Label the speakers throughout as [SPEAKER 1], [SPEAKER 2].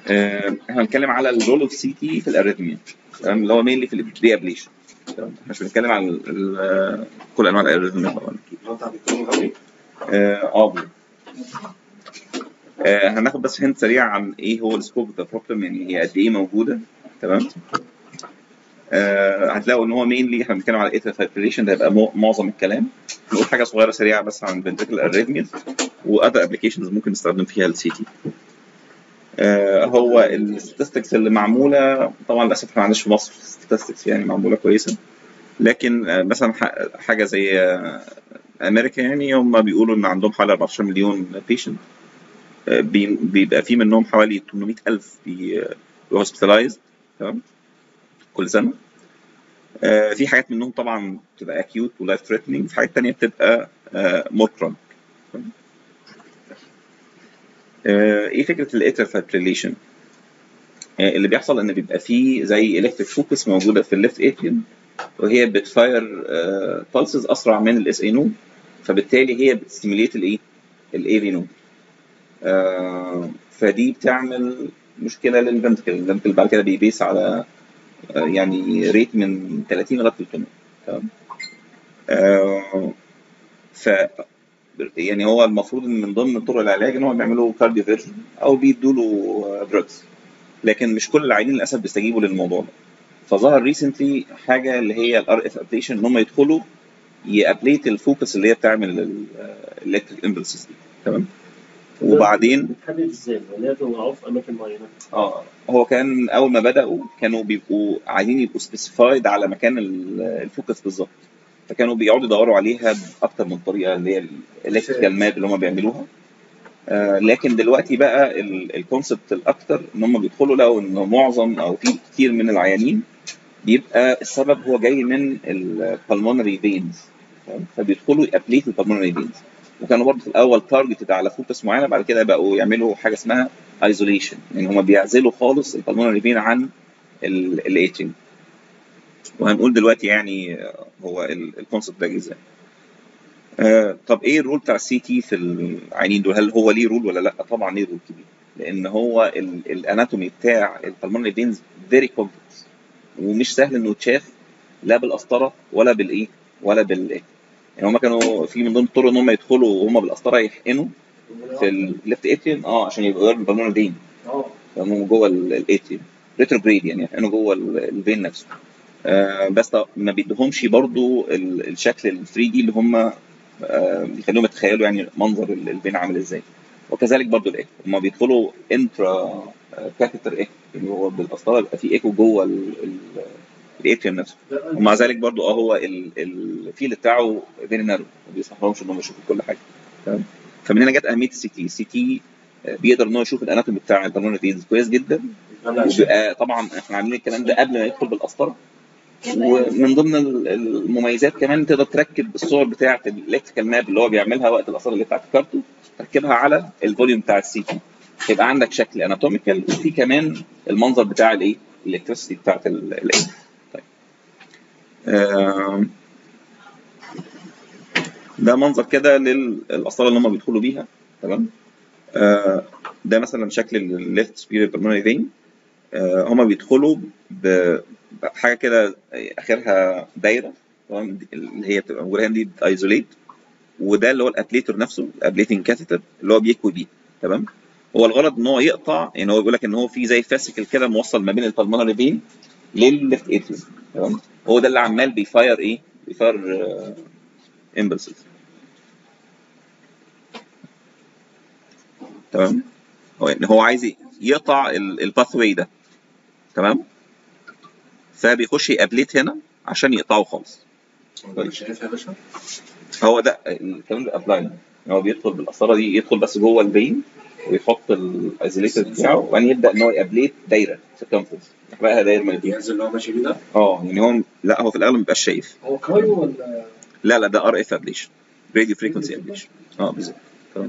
[SPEAKER 1] آه، احنا هنتكلم على الرول اوف سي تي في الاريثميا تمام اللي هو مينلي في الري ابليشن تمام احنا مش بنتكلم عن ال- ال- كل انواع الاريثميا طبعا
[SPEAKER 2] هو بتاع دكتور غبي
[SPEAKER 1] اه آه. آه، هناخد بس هنت سريع عن ايه هو السكوب اوف ذا بروبلم يعني هي قد ايه موجوده تمام آه هتلاقوا ان هو مينلي احنا بنتكلم على ايثر فايبريشن ده هيبقى مو- معظم الكلام نقول حاجه صغيره سريعه بس عن فنتريكل اريثميز واذر ابلكيشنز ممكن نستخدم فيها السي تي آه هو الستاتستكس اللي معموله طبعا للاسف احنا ما عندناش في مصر ستاتستكس يعني معموله كويسه لكن آه مثلا ح- حاجه زي آه امريكا يعني هم بيقولوا ان عندهم حوالي 14 مليون بيشنت بيبقى في منهم حوالي 800 الف هوسبيتالايزد تمام كل سنه آه، في حاجات منهم طبعا بتبقى اكيوت ولايف ثريتنينج في حاجات تانية بتبقى مور كرونيك ايه فكره الاتر فايبريليشن اللي بيحصل ان بيبقى فيه زي الكتريك فوكس موجوده في الليفت اتريوم وهي بتفاير بالسز اسرع من الاس اي نود فبالتالي هي بتستيميليت الايه الاي في نود فدي بتعمل مشكله للفنتكل الفنتكل بعد كده بيبيس على آه، يعني ريت من 30 لغايه 300 تمام آه، ف يعني هو المفروض ان من ضمن طرق العلاج ان هو بيعملوا كارديو فيرجن او بيدوا له دراجز لكن مش كل العيانين للاسف بيستجيبوا للموضوع ده فظهر ريسنتلي حاجه اللي هي الار اف ابليشن ان هم يدخلوا يابليت الفوكس اللي هي بتعمل الالكتريك امبلسز دي تمام وبعدين
[SPEAKER 3] بتحدد ازاي؟ ولا هي بتبقى معروف في اماكن معينه؟
[SPEAKER 1] اه هو كان اول ما بداوا كانوا بيبقوا عايزين يبقوا سبيسيفايد على مكان ال- الفوكس بالظبط فكانوا بيقعدوا يدوروا عليها باكتر من طريقه اللي هي الالكتريكال ماب اللي هم بيعملوها آه لكن دلوقتي بقى الكونسبت الاكتر ان هم بيدخلوا لقوا ان معظم او في كتير من العيانين بيبقى السبب هو جاي من البلمونري فينز فبيدخلوا يابليت البلمونري فينز وكانوا برضه في الاول تارجتد على فوكس معينه بعد كده بقوا يعملوا حاجه اسمها ايزوليشن يعني هم بيعزلوا خالص البلمونري فين عن الايتنج وهنقول دلوقتي يعني آه، هو الكونسبت ده جه ازاي آه، طب ايه الرول بتاع السي تي في العينين دول هل هو ليه رول ولا لا طبعا ليه رول كبير لان هو الاناتومي بتاع البلمونري فينز فيري كومبلكس ومش سهل انه يتشاف لا بالقسطره ولا بالايه ولا بالايه يعني هم كانوا في من ضمن الطرق ان هم يدخلوا وهم بالقسطره يحقنوا في الليفت اتريوم اه عشان يبقوا غير البلمونري فين
[SPEAKER 3] اه
[SPEAKER 1] هم جوه الاتريوم ريتروجريد يعني يحقنوا جوه ال- الفين نفسه آه بس طب ما بيدهمش برضو ال- الشكل ال 3 دي اللي هم آه بيخليهم يتخيلوا يعني منظر ال- الفين عامل ازاي وكذلك برضو الايكو هم بيدخلوا انترا كاثيتر ايكو يعني هو بالقسطره بيبقى في ايكو جوه ال- ال- الاتريوم نفسه ومع ذلك برضو اه هو ال- الفيل بتاعه فيري نارو ما بيسمحلهمش ان هم يشوفوا كل حاجه تمام فمن هنا جت اهميه السي تي السي تي بيقدر ان هو يشوف الاناتومي بتاع البلمونري فينز كويس جدا وبيبقى طبعا احنا عاملين الكلام ده قبل ما يدخل بالقسطره ومن ضمن ال- المميزات كمان تقدر تركب الصور بتاعه الالكتريكال ماب اللي هو بيعملها وقت القسطره اللي بتاعت الكارتو تركبها على الفوليوم بتاع السي تي يبقى عندك شكل اناتوميكال وفي كمان المنظر بتاع الايه الالكتريسيتي بتاعت ال- الايه طيب آم، ده منظر كده للقسطره اللي هم بيدخلوا بيها تمام آه، ده مثلا شكل الليفت سبيريت بالمونري فين هما بيدخلوا ب- بحاجه كده اخرها دايره تمام اللي هي بتبقى موجوده هنا دي ايزوليت وده اللي هو الابليتور نفسه الابليتنج كاثيتر اللي هو بيكوي بيه تمام هو الغرض ان هو يقطع يعني هو بيقول لك ان هو في زي فاسيكل كده موصل ما بين البلمونري فين للليفت اتريوم تمام هو ده اللي عمال بيفاير ايه بيفاير امبلسز تمام هو يعني هو عايز يقطع الباث واي ده تمام فبيخش يابليت هنا عشان يقطعه خالص
[SPEAKER 2] مش شايفها يا باشا
[SPEAKER 1] هو ده الكلام ده ابلاين هو بيدخل بالقسطره دي يدخل بس جوه البين ويحط الايزوليتر بتاعه وبعدين يبدا ان هو يابليت دايره سيركمفرنس يحرقها دايره من
[SPEAKER 2] الجهاز اللي هو ماشي بيه ده
[SPEAKER 1] اه يعني هو لا هو في الاغلب ما بيبقاش شايف
[SPEAKER 4] هو كايرو ولا
[SPEAKER 1] لا لا ده ار اف ابليشن راديو فريكونسي ابليشن اه بالظبط تمام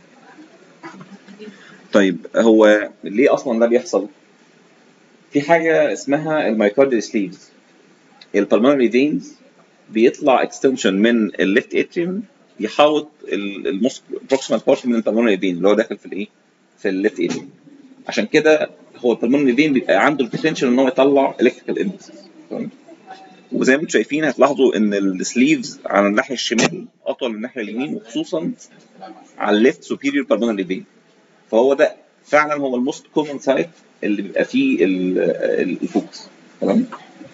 [SPEAKER 1] طيب هو ليه اصلا ده بيحصل؟ في حاجه اسمها المايكارديال سليفز البلمونري فينز بيطلع اكستنشن من الليفت اتريوم يحاوط البروكسيمال بارت من البلمونري فين اللي هو داخل في الايه؟ في الليفت اتريوم عشان كده هو البلمونري فين بيبقى عنده البوتنشال ان هو يطلع الكتريكال امبلسز تمام وزي ما انتم شايفين هتلاحظوا ان السليفز على الناحيه الشمال اطول من الناحيه اليمين وخصوصا على الليفت سوبيريور بالمونري فين فهو ده فعلا هو الموست كومن سايت اللي بيبقى فيه ال- ال- الفوكس تمام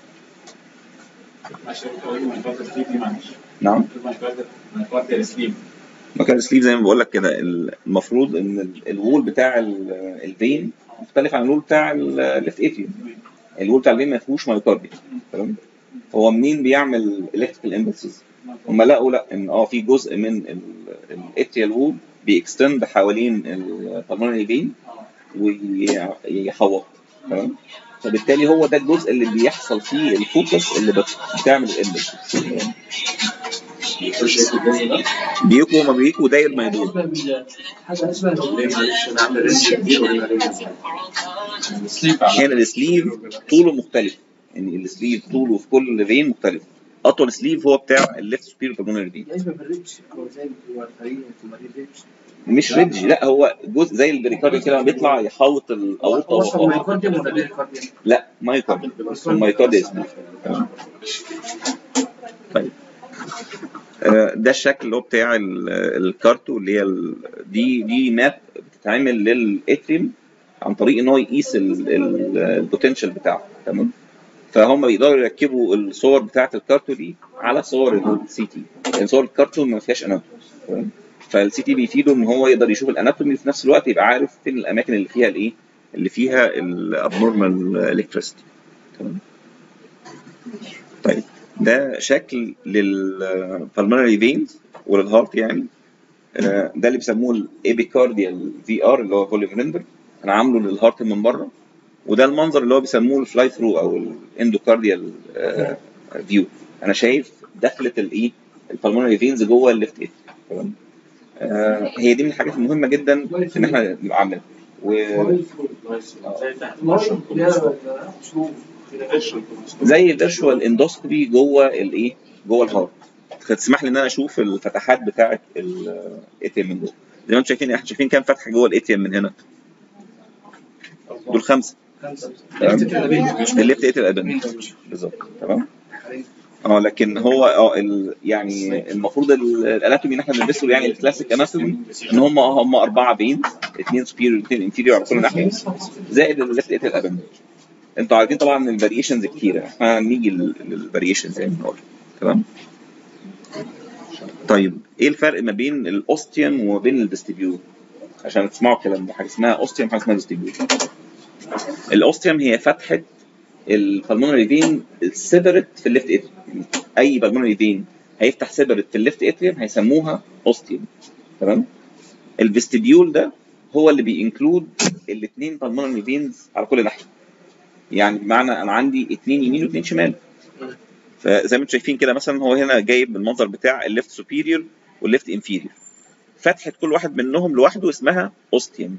[SPEAKER 4] عشان تقولي ما يقدر سليب دي معلش
[SPEAKER 1] نعم
[SPEAKER 4] ما يقدر ما يقدر سليب
[SPEAKER 1] مكان السليف زي ما بقول لك كده المفروض ان ال- الوول بتاع ال- الفين مختلف عن الوول بتاع الليفت اتريوم الوول بتاع الفين ما فيهوش مايوكارديا تمام هو منين بيعمل الكتريكال امبلسز هم لقوا لا ان اه في جزء من الاتريال وول بيكستند حوالين البلمونري فين ويحوط تمام فبالتالي هو ده الجزء اللي بيحصل فيه الفوكس اللي بت- بتعمل الامبلسز
[SPEAKER 2] شايف الجزء ده؟
[SPEAKER 1] بيكو ما بيكو داير ما يدور
[SPEAKER 3] حاجه اسمها
[SPEAKER 2] ليه معلش انا عامل رينج كبير ولا رينج صغير؟
[SPEAKER 4] سليب على
[SPEAKER 1] كان السليف طوله مختلف يعني السليف طوله في كل فين مختلف اطول سليف هو بتاع الليفت سوبيريور بالمونري فين
[SPEAKER 3] يشبه بالريتش هو زي بتوع الفريق تمارين ريتش
[SPEAKER 1] مش ريدج لا هو جزء زي البريكارديا كده لما بيطلع يحوط الاورطه
[SPEAKER 3] هو اسمه
[SPEAKER 1] وهو-
[SPEAKER 3] مايكارديوم ولا بيريكارديوم؟
[SPEAKER 1] لا مايوكارديا اسمه مايوكارديا اسمه طيب آه، ده الشكل اللي هو بتاع ال- الكارتو اللي هي ال- دي دي ماب بتتعمل للاتريم عن طريق ان هو يقيس البوتنشال بتاعه تمام فهم بيقدروا يركبوا الصور بتاعه الكارتو دي على صور السي تي يعني صور الكارتو ما فيهاش اناتومي تمام فالسي تي بيفيده ان هو يقدر يشوف الاناتومي وفي نفس الوقت يبقى عارف فين الاماكن اللي فيها الايه اللي فيها الابنورمال الكتريستي تمام طيب ده شكل للبلمونري فينز وللهارت يعني آه، ده اللي بيسموه الابيكارديال في ار اللي هو فوليوم ريندر انا عامله للهارت من بره وده المنظر اللي هو بيسموه الفلاي ثرو او الاندوكارديال فيو انا شايف دخلة الايه البلمونري فينز جوه الليفت ايد تمام آه، هي دي من الحاجات المهمه جدا ان احنا نبقى عاملينها و
[SPEAKER 4] زي تحت
[SPEAKER 1] زي الفيرشوال اندوسكوبي جوه الايه جوه الهارت تسمح لي ان انا اشوف الفتحات بتاعه الاي تي ام من جوه زي ما انتم شايفين احنا شايفين كام فتحه جوه الاي تي ام من هنا دول خمسه تمام الليفت اي تي ام بالظبط تمام اه لكن هو اه ال- يعني المفروض ال- الاناتومي اللي احنا بندرسه يعني الكلاسيك اناتومي ان هم هم اربعه بين اثنين سبيريور اثنين انفيريور على كل ناحيه زائد الليفت اي تي ام انتوا عارفين طبعا الفاريشنز كتيره احنا هنيجي للفاريشنز زي ما بنقول تمام طيب ايه الفرق ما بين الاوستيوم وما بين الفيستيبيول عشان تسمعوا الكلام ده حاجه اسمها اوستيوم حاجه اسمها فيستيبيول الاوستيوم هي فتحه البلمونري فين السيبرت في الليفت اتريوم يعني اي بالمونري فين هيفتح سيبرت في الليفت اتريوم هيسموها اوستيوم تمام الفيستيبيول ده هو اللي بينكلود الاثنين بالمونري فينز على كل ناحيه يعني بمعنى انا عندي اثنين يمين واثنين شمال فزي ما انتم شايفين كده مثلا هو هنا جايب المنظر بتاع الليفت سوبيريور والليفت انفيريور فتحه كل واحد منهم لوحده اسمها اوستيوم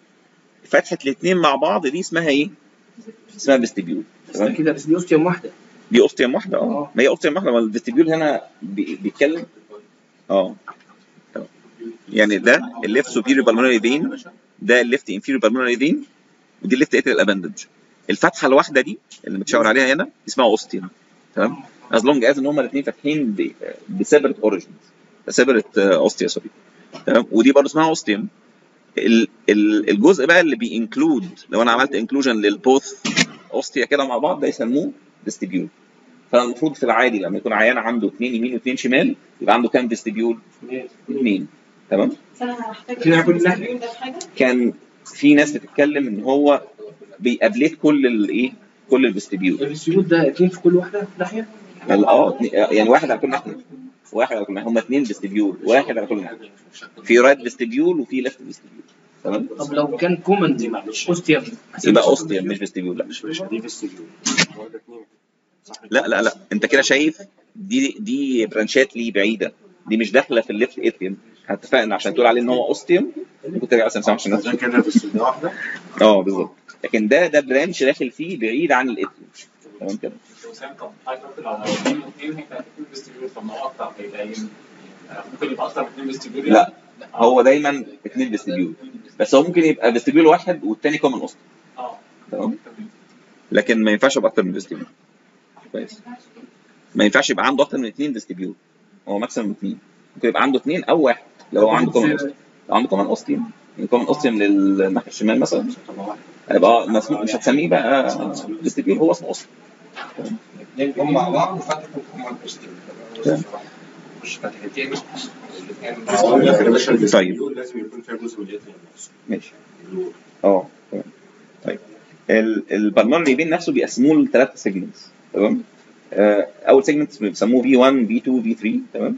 [SPEAKER 1] فتحه الاثنين مع بعض دي اسمها ايه؟ اسمها فيستيبيول تمام
[SPEAKER 3] كده بس دي اوستيوم واحده
[SPEAKER 1] دي اوستيوم واحده اه
[SPEAKER 3] آه.
[SPEAKER 1] ما هي اوستيوم واحده ما الفيستيبيول هنا بي- بيتكلم اه تمام. يعني ده الليفت سوبيريور بالمونري فين ده الليفت انفيريور بالمونري فين ودي الليفت اتريال اباندج الفتحه الواحده دي اللي متشاور عليها هنا اسمها اوستيوم تمام از لونج از ان هما الاثنين فاتحين بسيبرت اوريجنز سيبرت اوستيا سوري تمام ودي برضه اسمها اوستيوم ال- ال- الجزء بقى اللي بينكلود لو انا عملت انكلوجن للبوث اوستيا كده مع بعض ده يسموه فيستيبيول فالمفروض في العادي لما يكون عيان عنده اثنين يمين واثنين شمال يبقى عنده كام فيستيبيول؟ اثنين تمام
[SPEAKER 5] فانا هحتاج
[SPEAKER 3] فيها كل ناحية.
[SPEAKER 5] الفيستيبيول ده في حاجه
[SPEAKER 1] كان في ناس بتتكلم ان هو بيابليت كل الايه كل الفيستيبيول
[SPEAKER 3] السيول ده اثنين في كل واحده ناحيه
[SPEAKER 1] ال- اه اتنين- يعني واحد على كل ناحيه واحد على كل ناحيه هم اثنين فيستيبيول واحد على كل ناحيه في رايت فيستيبيول وفي ليفت فيستيبيول تمام
[SPEAKER 3] طب لو كان كومن
[SPEAKER 4] دي معلش
[SPEAKER 3] اوستيوم
[SPEAKER 1] يبقى اوستيوم مش فيستيبيول لا
[SPEAKER 2] مش مش دي في السجون هو ده اتنين صح
[SPEAKER 1] لا لا لا انت كده شايف دي دي برانشات ليه بعيده دي مش داخله في الليفت اتريوم اتفقنا عشان تقول عليه ان هو اوستيوم ممكن ترجع مثلا عشان الناس
[SPEAKER 2] ده كده في السجون واحده
[SPEAKER 1] اه بالظبط لكن ده ده برانش داخل فيه بعيد عن الاتريوم تمام كده
[SPEAKER 4] وسام طب حضرتك قلت لو اثنين واثنين هيبقى اثنين فيستيبيول طب ما هو اكتر هيبقى ايه؟ ممكن يبقى اكتر من اثنين فيستيبيول
[SPEAKER 1] لا هو دايما اثنين فيستيبيول بس هو ممكن يبقى فيستيبيول واحد والتاني كومن اوستيوم
[SPEAKER 4] اه
[SPEAKER 1] تمام لكن ما ينفعش يبقى اكتر من فيستيبيول كويس ما ينفعش يبقى عنده اكتر من اثنين فيستيبيول هو ماكسيمم اثنين ممكن يبقى عنده اثنين او واحد لو هو عنده كومن اوستيوم لو عنده كومن اوستيوم كومن اوستيوم للناحيه الشمال مثلا هيبقى مسموح مش هتسميه بقى فيستيبيول هو اسمه اوستيوم
[SPEAKER 2] الاثنين جم مع بعض وفتحوا كومان بوستيريور
[SPEAKER 1] تمام.
[SPEAKER 2] مش فتحتين
[SPEAKER 1] طيب.
[SPEAKER 2] طيب لازم يكون فيها جزء من الاتريوم نفسه
[SPEAKER 1] ماشي اه تمام طيب البلمونري فين نفسه بيقسموه لثلاث سيجمنتس تمام آه، اول سيجمنت بيسموه في 1 في 2 في 3 تمام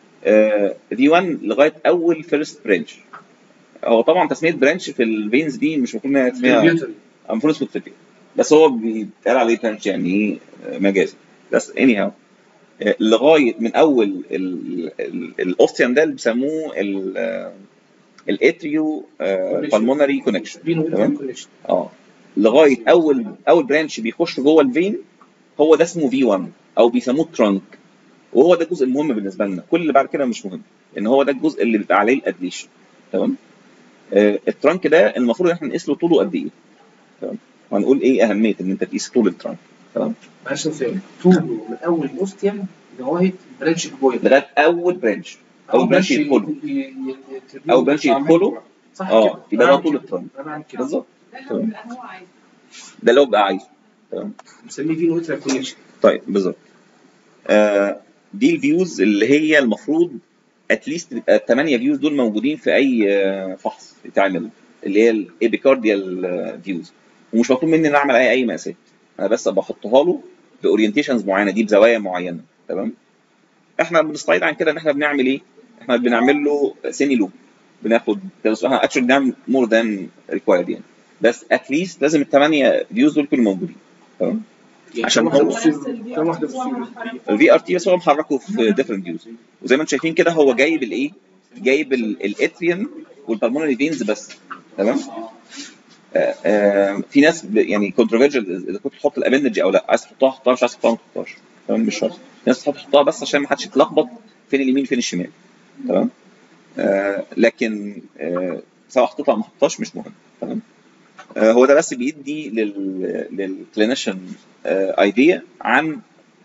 [SPEAKER 1] في 1 لغايه اول فيرست برانش هو طبعا تسميه برانش في الفينز دي مش المفروض انها تسميها
[SPEAKER 3] البيوتري
[SPEAKER 1] المفروض اسمه تريبيا بس هو بيتقال عليه برانش يعني ايه آه، مجازي بس اني هاو لغايه من اول الاوستيان ده اللي بيسموه ال- آه، الاتريو بالمونري كونكشن
[SPEAKER 3] بين
[SPEAKER 1] تمام
[SPEAKER 3] كونكشن
[SPEAKER 1] اه لغايه اول اول برانش بيخش جوه الفين هو ده اسمه في 1 او بيسموه ترانك وهو ده الجزء المهم بالنسبه لنا كل اللي بعد كده مش مهم ان هو ده الجزء اللي بيبقى عليه الادليشن تمام آه الترانك ده المفروض ان احنا نقيس له طوله قد ايه تمام وهنقول ايه اهميه ان انت تقيس طول الترانك تمام
[SPEAKER 3] معلش فاهم طوله من اول اوستيوم لغايه برانش بوينت
[SPEAKER 1] لغايه اول برانش اول برانش يدخله اول برانش يدخله
[SPEAKER 3] صح
[SPEAKER 1] اه
[SPEAKER 3] كده
[SPEAKER 1] يبقى ده
[SPEAKER 3] أنا بعمل
[SPEAKER 1] طول
[SPEAKER 3] كده.
[SPEAKER 1] الترانك
[SPEAKER 3] انا بعمل كده
[SPEAKER 1] بالظبط
[SPEAKER 5] ده اللي هو بيبقى هو عايزه
[SPEAKER 1] ده اللي هو بقى عايزه تمام
[SPEAKER 3] بنسميه فين ويترا كونكشن
[SPEAKER 1] طيب بالظبط آه دي الفيوز اللي هي المفروض اتليست تبقى الثمانيه فيوز دول موجودين في اي آه، فحص يتعمل اللي هي الابيكارديال فيوز ومش مطلوب مني ان اعمل اي اي مقاسات انا بس بحطها له باورينتيشنز معينه دي بزوايا معينه تمام احنا بنستعيد عن كده ان احنا بنعمل ايه؟ احنا بنعمل له سيني لوب بناخد احنا اكشولي بنعمل مور ذان ريكوايرد يعني بس اتليست لازم الثمانيه فيوز دول يكونوا موجودين تمام عشان
[SPEAKER 3] كم واحدة
[SPEAKER 1] هو-
[SPEAKER 3] في السيرفر؟ كم واحده في السيرفر؟
[SPEAKER 1] الفي ار تي بس هو محركه في ديفرنت فيوز وزي ما انتم شايفين كده هو جايب الايه؟ جايب الاتريوم والبلمونري فينز بس تمام؟ آه آه في ناس ب- يعني كونتروفيرجل اذا كنت تحط الابندج او لا عايز تحطها حطها مش عايز تحطها ما تحطهاش تمام مش شرط في ناس تحط تحطها بس عشان ما حدش يتلخبط فين اليمين فين الشمال تمام؟ آه لكن آه سواء حطيتها او ما حطيتهاش مش مهم تمام؟ آه هو ده بس بيدي لل للكلينيشن ايديا عن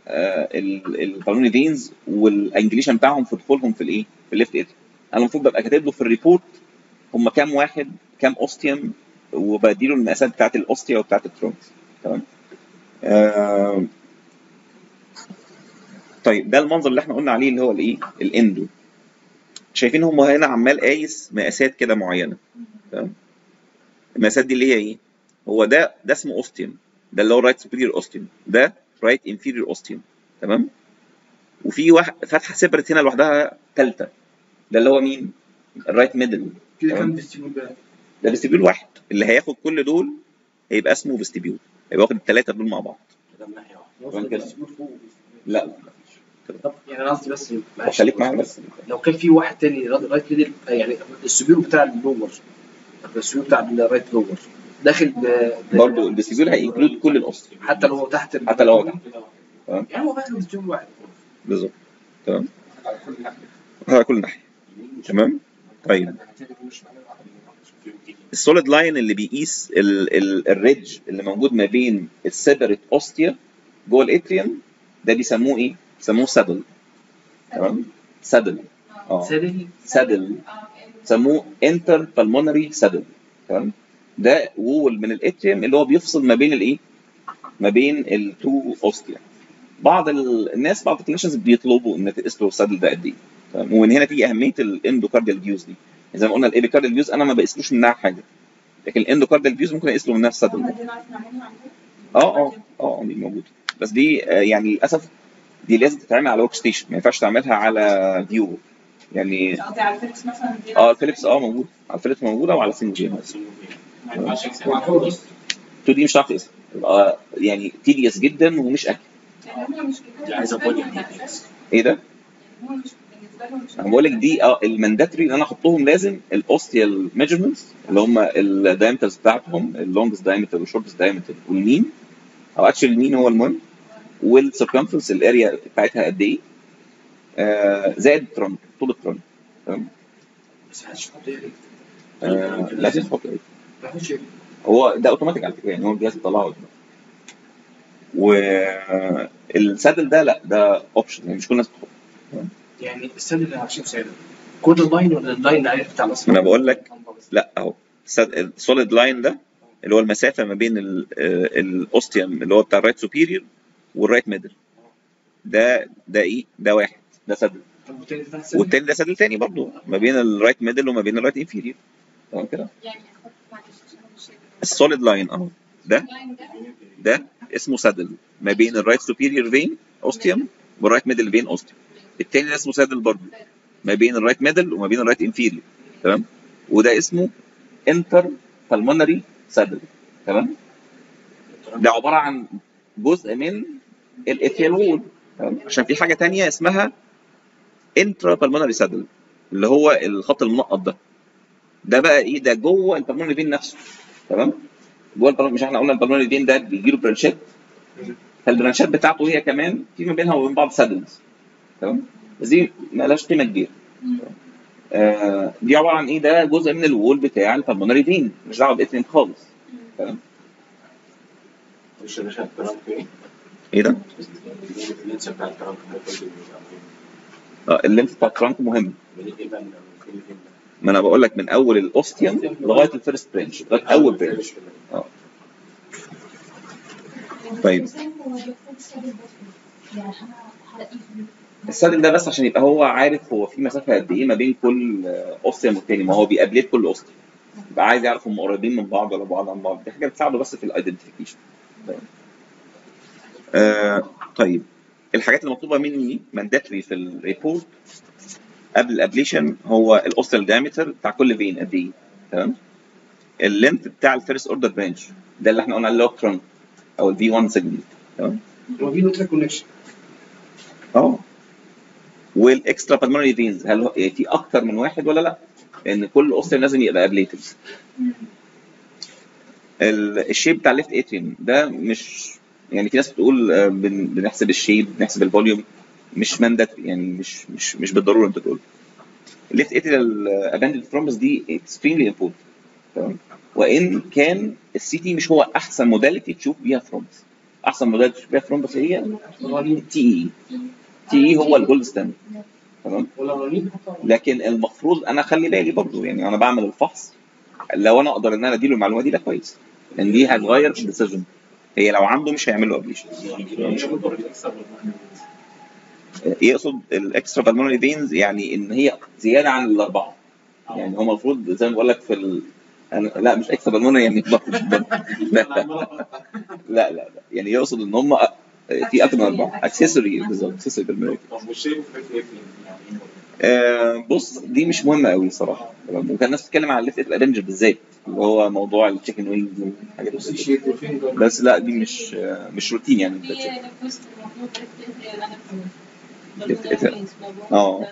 [SPEAKER 1] البالوني فينز والانجليشن بتاعهم في دخولهم في الايه؟ في الليفت اتر. انا المفروض ببقى كاتب له في الريبورت هم كام واحد كام اوستيوم وبديله المقاسات بتاعت الاوستيا وبتاعت الترونكس تمام؟ آه طيب ده المنظر اللي احنا قلنا عليه اللي هو الايه؟ الاندو. شايفين هم هنا عمال قايس مقاسات كده معينه تمام؟ المقاسات دي اللي هي ايه؟ هو ده ده اسمه اوستيوم ده اللي هو رايت سوبيريور اوستيوم ده رايت انفيريور اوستيوم تمام وفي واحد فتحه سيبرت هنا لوحدها ثالثه ده اللي هو مين؟ الرايت ميدل
[SPEAKER 3] كده كام فيستيبول بقى؟
[SPEAKER 1] ده فيستيبيول واحد اللي هياخد كل دول هيبقى اسمه فيستيبيول هيبقى واخد الثلاثه دول مع بعض
[SPEAKER 2] ده من ناحيه واحده
[SPEAKER 3] واخد
[SPEAKER 1] كده.
[SPEAKER 3] فيستيبول فوق.
[SPEAKER 1] لا لا مفيش
[SPEAKER 3] طب يعني انا قصدي بس
[SPEAKER 1] طب
[SPEAKER 3] معلش
[SPEAKER 1] خليك معايا بس
[SPEAKER 3] لو كان في واحد تاني رايت ميدل يعني السوبيرو بتاع اللور السوبيرو بتاع الرايت لور داخل ب... ب-
[SPEAKER 1] برضه الفيستيبيول هينكلود كل الاوستيوم
[SPEAKER 3] حتى لو هو تحت ال-
[SPEAKER 1] حتى لو هو تحت
[SPEAKER 3] يعني هو واحد فيستيبول واحد
[SPEAKER 1] بالظبط تمام
[SPEAKER 2] على كل ناحيه
[SPEAKER 1] على كل ناحيه تمام طيب السوليد لاين اللي بيقيس ال- ال- الريدج اللي موجود ما بين السيبريت اوستيا جوه الاتريوم ده بيسموه ايه؟ بيسموه سادل تمام؟ سادل اه
[SPEAKER 3] سادل
[SPEAKER 1] سادل سموه انتر بالمونري سادل تمام؟ ده وول من الاتريوم اللي هو بيفصل ما بين الايه؟ ما بين التو اوستيا بعض ال- الناس بعض الكلينيشنز بيطلبوا ان تقيس له السادل ده قد ايه تمام؟ ومن هنا تيجي اهميه الاندوكارديال فيوز دي زي ما قلنا الابيكارديال فيوز انا ما بقيسلوش منها حاجه لكن الاندوكارديال فيوز ممكن اقيس له منها السادل ده اه اه اه دي موجوده بس دي آه، يعني للاسف دي لازم تتعمل على ورك ستيشن ما ينفعش تعملها على فيو يعني
[SPEAKER 5] قصدي على الفيلكس مثلا دي
[SPEAKER 1] اه الفيليبس اه موجود على الفيليبس موجوده وعلى سنجل جيم
[SPEAKER 4] ما ينفعش يكسب
[SPEAKER 3] وعلى
[SPEAKER 1] 2 دي مش هتعرف تقيسها يبقى يعني تيديوس جدا ومش اكل
[SPEAKER 5] يعني هم مش
[SPEAKER 2] دي عايزة بودي.
[SPEAKER 1] ايه ده؟
[SPEAKER 5] هم مش بالنسبه لهم مش
[SPEAKER 1] انا بقول لك دي اه المانداتري ان انا احطهم لازم الاوستيال ميجرمنتس اللي هم الدايمترز بتاعتهم اللونجست دايمتر والشورتست دايمتر والمين او اكشلي المين هو المهم والسيركمفرنس الاريا بتاعتها قد ايه آه زائد الترنك طول الترنك تمام
[SPEAKER 3] بس محدش يحط ايه
[SPEAKER 1] آه لازم تحط ايه
[SPEAKER 3] ما يحطش ايه
[SPEAKER 1] هو ده اوتوماتيك على فكره يعني هو الجهاز بيطلعه اوتوماتيك والسادل ده لا ده اوبشن يعني مش كل الناس بتحطه
[SPEAKER 3] يعني السد اللي 20 سعر كود اللاين ولا اللاين اللي عليه بتاع
[SPEAKER 1] ما
[SPEAKER 3] الاصل
[SPEAKER 1] انا بقول لك لا اهو السوليد لاين ده اللي هو المسافه ما بين ال- آه، الاوستيوم اللي هو بتاع الرايت سوبيريور والرايت ميدل ده ده ايه ده واحد ده سادل
[SPEAKER 3] طب والتاني ده السد؟
[SPEAKER 1] والتاني ده سادل تاني برضه ما بين الرايت ميدل وما بين الرايت انفيريور تمام كده
[SPEAKER 5] يعني احط معلش عشان أنا مش شايفة.
[SPEAKER 1] السوليد لاين اهو ده
[SPEAKER 5] اللاين ده
[SPEAKER 1] ده اسمه سادل ما بين الرايت سوبيريور فين اوستيوم والرايت ميدل فين اوستيوم التاني ده اسمه سادل برضه ما بين الرايت ميدل وما بين الرايت انفيريور تمام وده اسمه انتر بالمونري سادل تمام ده عباره عن جزء من الاثيال وول تمام عشان في حاجه تانية اسمها انترا بالمونري سادل اللي هو الخط المنقط ده ده بقى ايه ده جوه البالمونري فين نفسه تمام جوه البالمونري مش احنا قلنا البالمونري فين ده بيجي له برانشات فالبرانشات بتاعته هي كمان في ما بينها وبين بعض سادلز تمام بس دي مالهاش قيمه كبيره آه دي عباره عن ايه ده جزء من الوول بتاع البالمونري فين مش دعوه باثنين خالص تمام
[SPEAKER 2] مش مش الكلام فين
[SPEAKER 1] ايه ده؟
[SPEAKER 2] اللينس بتاع الكلام ممكن يبقى
[SPEAKER 1] آه اللينس بتاع الترانك مهم
[SPEAKER 2] من ايه بقى من فين فين ده؟
[SPEAKER 1] ما انا بقول لك من اول الاوستيوم لغايه الفيرست برانش لغايه اول برانش اه طيب.
[SPEAKER 5] الإنسان هو بيكون سادل بطني. يعني أنا هلاقيه في
[SPEAKER 1] السادل ده بس عشان يبقى هو عارف هو في مسافه قد ايه ما بين كل آه، اوستيوم والتاني ما هو بيقابليت كل اوستيوم يبقى عايز يعرف هم قريبين من بعض ولا بعاد عن بعض دي حاجه بتساعده بس في الايدنتيفيكيشن آه طيب الحاجات اللي مطلوبه مني مانداتري في الريبورت قبل الابليشن هو الاوستيال دايمتر بتاع كل فين قد ايه تمام اللينث بتاع الفيرست اوردر برانش ده اللي احنا قلنا عليه ترانك او الفي 1 سيجمنت تمام
[SPEAKER 3] هو في نوترا كونكشن
[SPEAKER 1] اه والاكسترا بالمونري فينز هل هو- في اكتر من واحد ولا لا؟ لان كل اوستيوم لازم يبقى ابليتد الشيب بتاع الليفت اتريوم ده مش يعني في ناس بتقول آه، بن- بنحسب الشيب بنحسب الفوليوم مش ماندات يعني مش مش مش بالضروره انت تقول الليفت اتريال اباندد ثرومبس دي اكستريملي امبورتنت تمام وان كان السي تي مش هو احسن موداليتي تشوف بيها ثرومبس احسن موداليتي تشوف بيها ثرومبس هي تي اي تي اي هو الجولد ستاندرد تمام
[SPEAKER 3] ولا رنين
[SPEAKER 1] لكن المفروض انا اخلي بالي برضو يعني انا بعمل الفحص لو انا اقدر ان انا اديله المعلومه دي ده كويس لان دي هتغير في الديسيجن هي لو عنده مش هيعمل له ابليشن يقصد الاكسترا بالمونري فينز يعني ان هي زياده عن الاربعه يعني هو المفروض زي ما بقول لك في ال... أنا لا مش اكسترا بالمونري يعني ضغط لا لا لا لا يعني يقصد ان هم في اكتر من اربعه اكسسوري بالظبط اكسسوري بالمونري
[SPEAKER 4] طب والشيب في ايه فين؟ يعني
[SPEAKER 1] آه بص دي مش مهمه قوي صراحه تمام وكان الناس بتتكلم على الليفت الافنجر بالذات اللي هو موضوع التشيكن وينجز والحاجات
[SPEAKER 2] بس
[SPEAKER 1] دي
[SPEAKER 2] الشيب والفين دول
[SPEAKER 1] بس لا دي مش آه مش روتين يعني
[SPEAKER 5] في
[SPEAKER 1] بتتشيك.
[SPEAKER 5] ريكوست المفروض تكتب انا
[SPEAKER 1] لفت اه.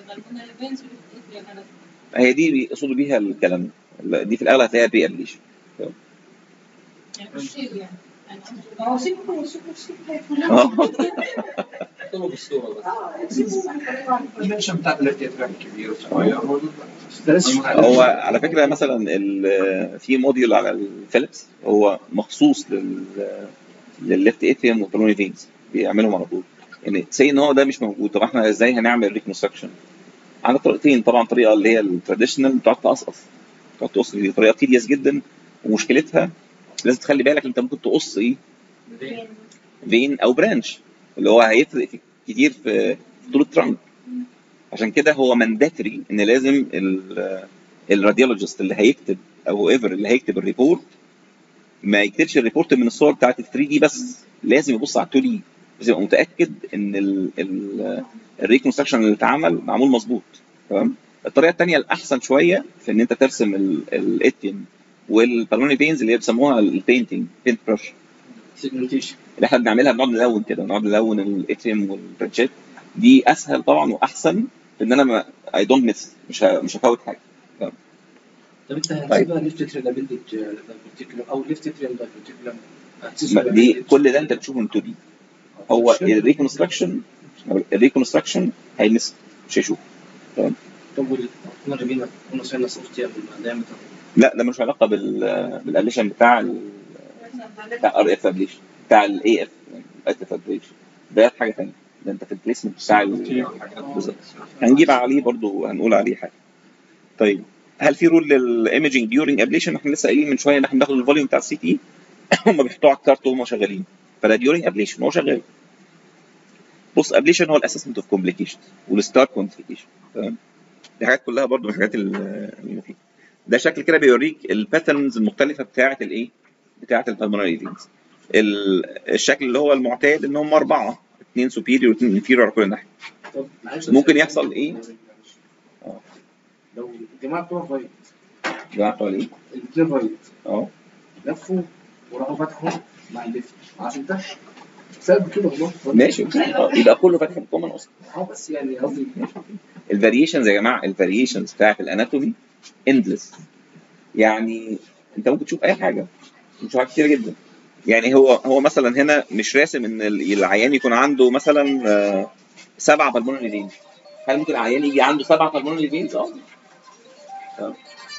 [SPEAKER 1] هي دي بيقصدوا بيها الكلام ده دي في الاغلب هتلاقيها بري ابليشن
[SPEAKER 5] يعني مش شيء يعني يعني هو شيء هو شيء شيء هيكون
[SPEAKER 2] اكتبوا بالصوره بس
[SPEAKER 5] اه شيء
[SPEAKER 2] الدايمنشن بتاعت الليفت اتراك كبير وصغير
[SPEAKER 1] هو على فكره مثلا ال- في موديول على الفيليبس هو مخصوص لل للليفت اتريوم والبالوني فينز بيعملهم على طول يعني سي ان هو ده مش موجود طب احنا ازاي هنعمل ريكونستراكشن عندك طريقتين طبعا طريقه اللي هي التراديشنال بتقعد تقصقص تقعد تقص دي طريقه تيديوس جدا ومشكلتها لازم تخلي بالك انت ممكن تقص ايه فين او برانش اللي هو هيفرق في كتير في في طول الترانك عشان كده هو مانداتري ان لازم الراديولوجيست اللي هيكتب او ايفر اللي هيكتب الريبورت ما يكتبش الريبورت من الصور بتاعت ال 3 دي بس لازم يبص على ال 2 دي لازم يبقى متاكد ان الريكونستراكشن اللي اتعمل معمول مظبوط تمام الطريقه الثانيه الاحسن شويه في ان انت ترسم الاتيم والبالوني بينز اللي هي بيسموها البينتنج بينت برش
[SPEAKER 3] سيجمنتيشن
[SPEAKER 1] اللي احنا بنعملها بنقعد نلون كده بنقعد نلون الاتيم والبرانشات دي اسهل طبعا واحسن ان انا ما اي دونت ميس مش ه- مش هفوت حاجه
[SPEAKER 3] طب انت هتسيبها ليفت تريل ابندج او ليفت تريل
[SPEAKER 1] ما- دي كل ده انت بتشوفه من 2 دي هو الريكونستراكشن الريكونستراكشن هيمس مش هيشوف
[SPEAKER 3] طب والنرجمينا كنا سينا صوتي دايمتر
[SPEAKER 1] لا ده ملوش علاقه بال بالابليشن بتاع ال... بتاع ار اف ابليشن بتاع الاي اف اف اف ابليشن ده حاجه ثانيه ده انت في البليسمنت بتاع ال... بالظبط هنجيب عليه برضو هنقول عليه حاجه طيب هل في رول للايمجنج ديورنج ابليشن احنا لسه قايلين من شويه ان احنا بناخد الفوليوم بتاع السي تي هم بيحطوه على الكارت وهم شغالين فده ديورنج ابليشن هو شغال بص ابليشن هو الاسسمنت اوف كومبليكيشن والستار كوانتيفيكيشن تمام دي حاجات كلها برضو من الحاجات ال- اللي فيه ده شكل كده بيوريك الباترنز المختلفه بتاعه الايه بتاعه البلمونري فينز الشكل اللي هو المعتاد ان هم اربعه اثنين سوبيريور واثنين انفيريور على كل ناحيه
[SPEAKER 3] طب معلش
[SPEAKER 1] ممكن يحصل ايه؟ اه
[SPEAKER 3] لو الجماعه بتوع فايت
[SPEAKER 1] جماعه بتوع ايه؟
[SPEAKER 3] الاثنين فايت
[SPEAKER 1] اه
[SPEAKER 3] لفوا وراحوا فتحوا مع الليفت عشان ده سبب كده والله
[SPEAKER 1] ماشي أوكي. آه، يبقى كله فاتح الكومن اصلا
[SPEAKER 3] اه بس يعني قصدي
[SPEAKER 1] الفاريشنز يا جماعه الفاريشنز بتاعت الاناتومي اندلس يعني انت ممكن تشوف اي حاجه تشوف حاجات كتير جدا يعني هو هو مثلا هنا مش راسم ان ال- العيان يكون عنده مثلا آه، سبع بالمونري فينز هل ممكن العيان يجي عنده سبع بالمونري فينز اه آه.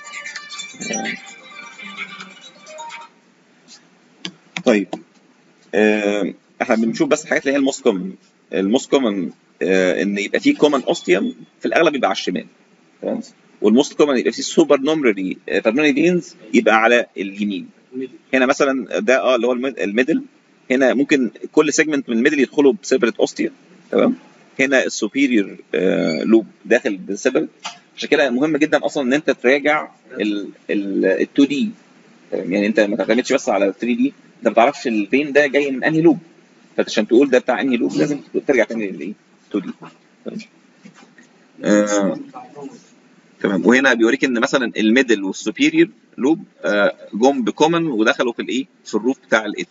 [SPEAKER 1] طيب آه، احنا بنشوف بس الحاجات اللي هي الموست كومن الموست كومن ان يبقى فيه كومن اوستيوم في الاغلب يبقى على الشمال تمام والموست كومن يبقى فيه سوبر نومرري بالمونري فينز يبقى على اليمين هنا مثلا ده اه اللي هو الميد- الميدل هنا ممكن كل سيجمنت من الميدل يدخلوا بسيبريت اوستيوم تمام هنا السوبيريور لوب داخل بسيبريت عشان كده مهم جدا اصلا ان انت تراجع ال 2 دي يعني انت ما تعتمدش بس على 3 دي انت ما تعرفش الفين ده جاي من انهي لوب فعشان تقول ده بتاع انهي لوب لازم ترجع تاني للايه 2 دي آه، تمام وهنا بيوريك ان مثلا الميدل والسوبيريور لوب آه، جم بكومن ودخلوا في الايه في الروف بتاع الايث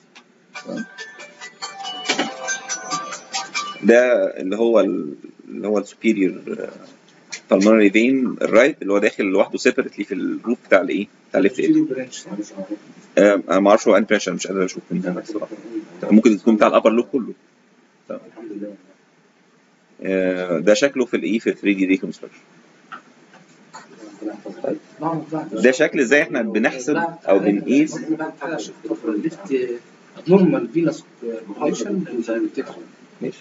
[SPEAKER 1] ده اللي هو ال- اللي هو السوبيريور بالمونري فين الرايت اللي هو داخل لوحده سيبريتلي في الروف بتاع الايه بتاع الليفت ايث
[SPEAKER 3] برانش
[SPEAKER 1] آه، انا ما اعرفش هو انهي برانش انا مش قادر اشوف من هنا الصراحه ممكن تكون بتاع الابر لوب كله
[SPEAKER 3] الحمد لله
[SPEAKER 1] آه، ده شكله في الايه في 3 دي ريكونستراكشن ده شكل ازاي احنا بنحسب او بنقيس
[SPEAKER 3] الليفت نورمال فينس كونديشن
[SPEAKER 1] ماشي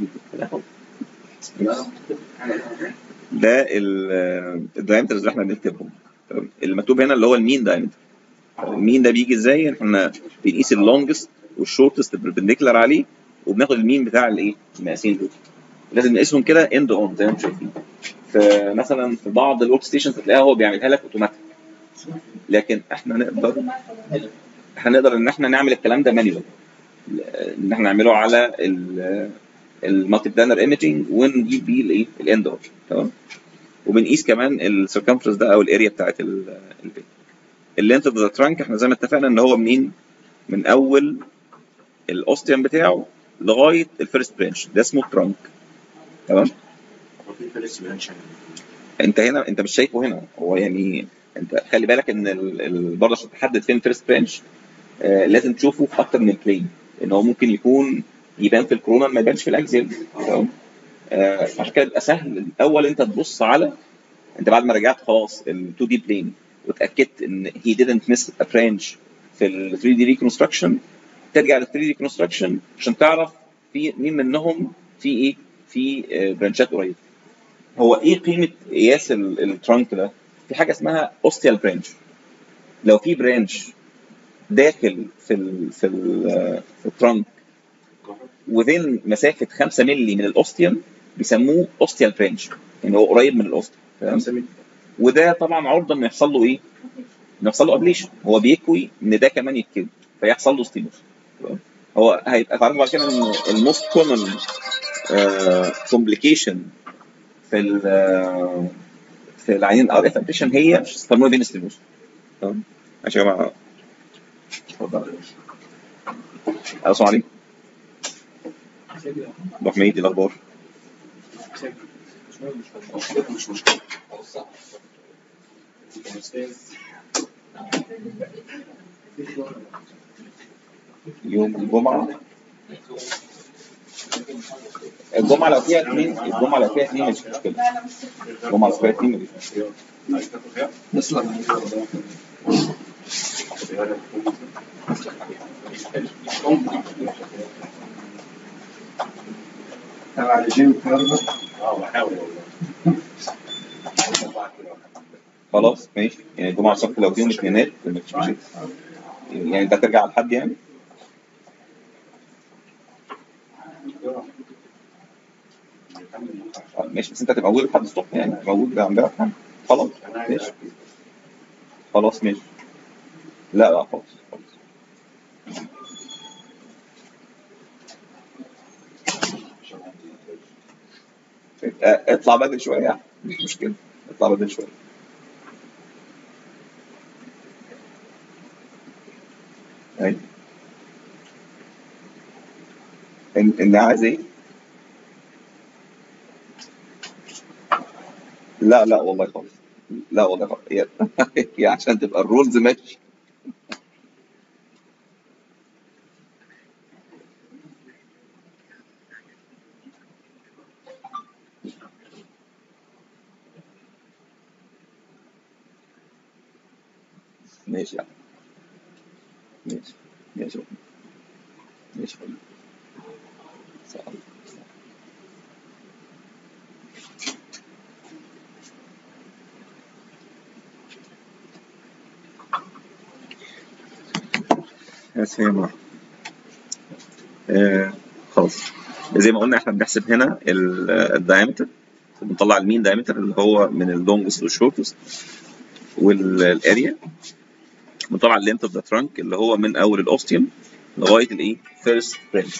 [SPEAKER 1] ده الدايمترز اللي احنا بنكتبهم تمام؟ المكتوب هنا اللي هو المين دايمتر المين ده بيجي ازاي احنا بنقيس اللونجست والشورتست بربنديكولار عليه وبناخد المين بتاع الايه المقاسين دول لازم نقيسهم كده اند اون زي ما انتم شايفين فمثلا في بعض الورك ستيشنز هتلاقيها هو بيعملها لك اوتوماتيك لكن احنا نقدر هنقدر ان احنا نعمل الكلام ده مانيوال ان احنا نعمله على المالتي بلانر ايمجنج ونجيب بيه الايه الاند اوف تمام وبنقيس كمان السيركمفرنس ده او الاريا بتاعت ال- البيت اللينث اوف ذا ترانك احنا زي ما اتفقنا ان هو منين من اول الاوستيوم بتاعه لغايه الفيرست برانش ده اسمه ترانك تمام انت هنا انت مش شايفه هنا هو يعني انت خلي بالك ان ال- ال- برضه عشان تحدد فين الفيرست برانش آه لازم تشوفه في اكتر من بلين ان هو ممكن يكون يبان في الكورونا ما يبانش في الاكزيل تمام آه عشان كده بيبقى سهل الاول انت تبص على انت بعد ما رجعت خلاص ال 2 دي بلين واتاكدت ان هي didn't miss a branch في ال 3 دي ريكونستراكشن ترجع لل 3 دي ريكونستراكشن عشان تعرف في مين منهم في ايه في آه، برانشات قريبه هو ايه قيمه قياس ال- الترانك ده في حاجه اسمها اوستيال برانش لو في برانش داخل في ال في ال في الترانك وذين مسافه 5 مللي من الاوستيوم بيسموه اوستيال برانش يعني هو قريب من الاوستيوم تمام وده طبعا عرضه انه يحصل له ايه؟ انه يحصل له ابليشن هو بيكوي ان ده كمان يتكوي فيحصل له ستيموس هو هيبقى تعرف بعد كده ان الموست كومن كومبليكيشن في ال في العينين ار اف ابليشن هي بالمونري فين ستيموس تمام ماشي يا جماعه اتفضل السلام عليكم ابو حميد إيه الاخبار
[SPEAKER 4] مش مشكلة أستاذ
[SPEAKER 1] يوم الجمعه الجمعه لو فيها اثنين الجمعه لو فيها اثنين مش مشكله
[SPEAKER 5] لا لا مش
[SPEAKER 1] الجمعه لو فيها اثنين مفيش مشكله
[SPEAKER 2] نسلم تبع الجيم كارلو
[SPEAKER 4] اه بحاول والله
[SPEAKER 1] خلاص ماشي يعني الجمعه والسبت لو فيهم اثنينات مفيش مشكله يعني انت هترجع على الحد يعني آه، ماشي بس انت هتبقى موجود لحد الصبح يعني موجود عندنا حد خلاص ماشي خلاص ماشي لا لا خلاص خلاص آه، اطلع بدري شويه يعني مش مشكله اطلع بدري شويه ايوه ان ان عايز ايه؟ لا لا والله خالص لا والله خالص هي هي عشان تبقى الرولز ماشي ماشي يعني ماشي ماشي ماشي صح. اسف يا مرحبا آه خلاص زي ما قلنا احنا بنحسب هنا الدايمتر بنطلع المين دايمتر اللي هو من اللونجست للشورتست والاريا بنطلع اللينت اوف ذا ترانك اللي هو من اول الاوستيوم لغايه الايه فيرست برينش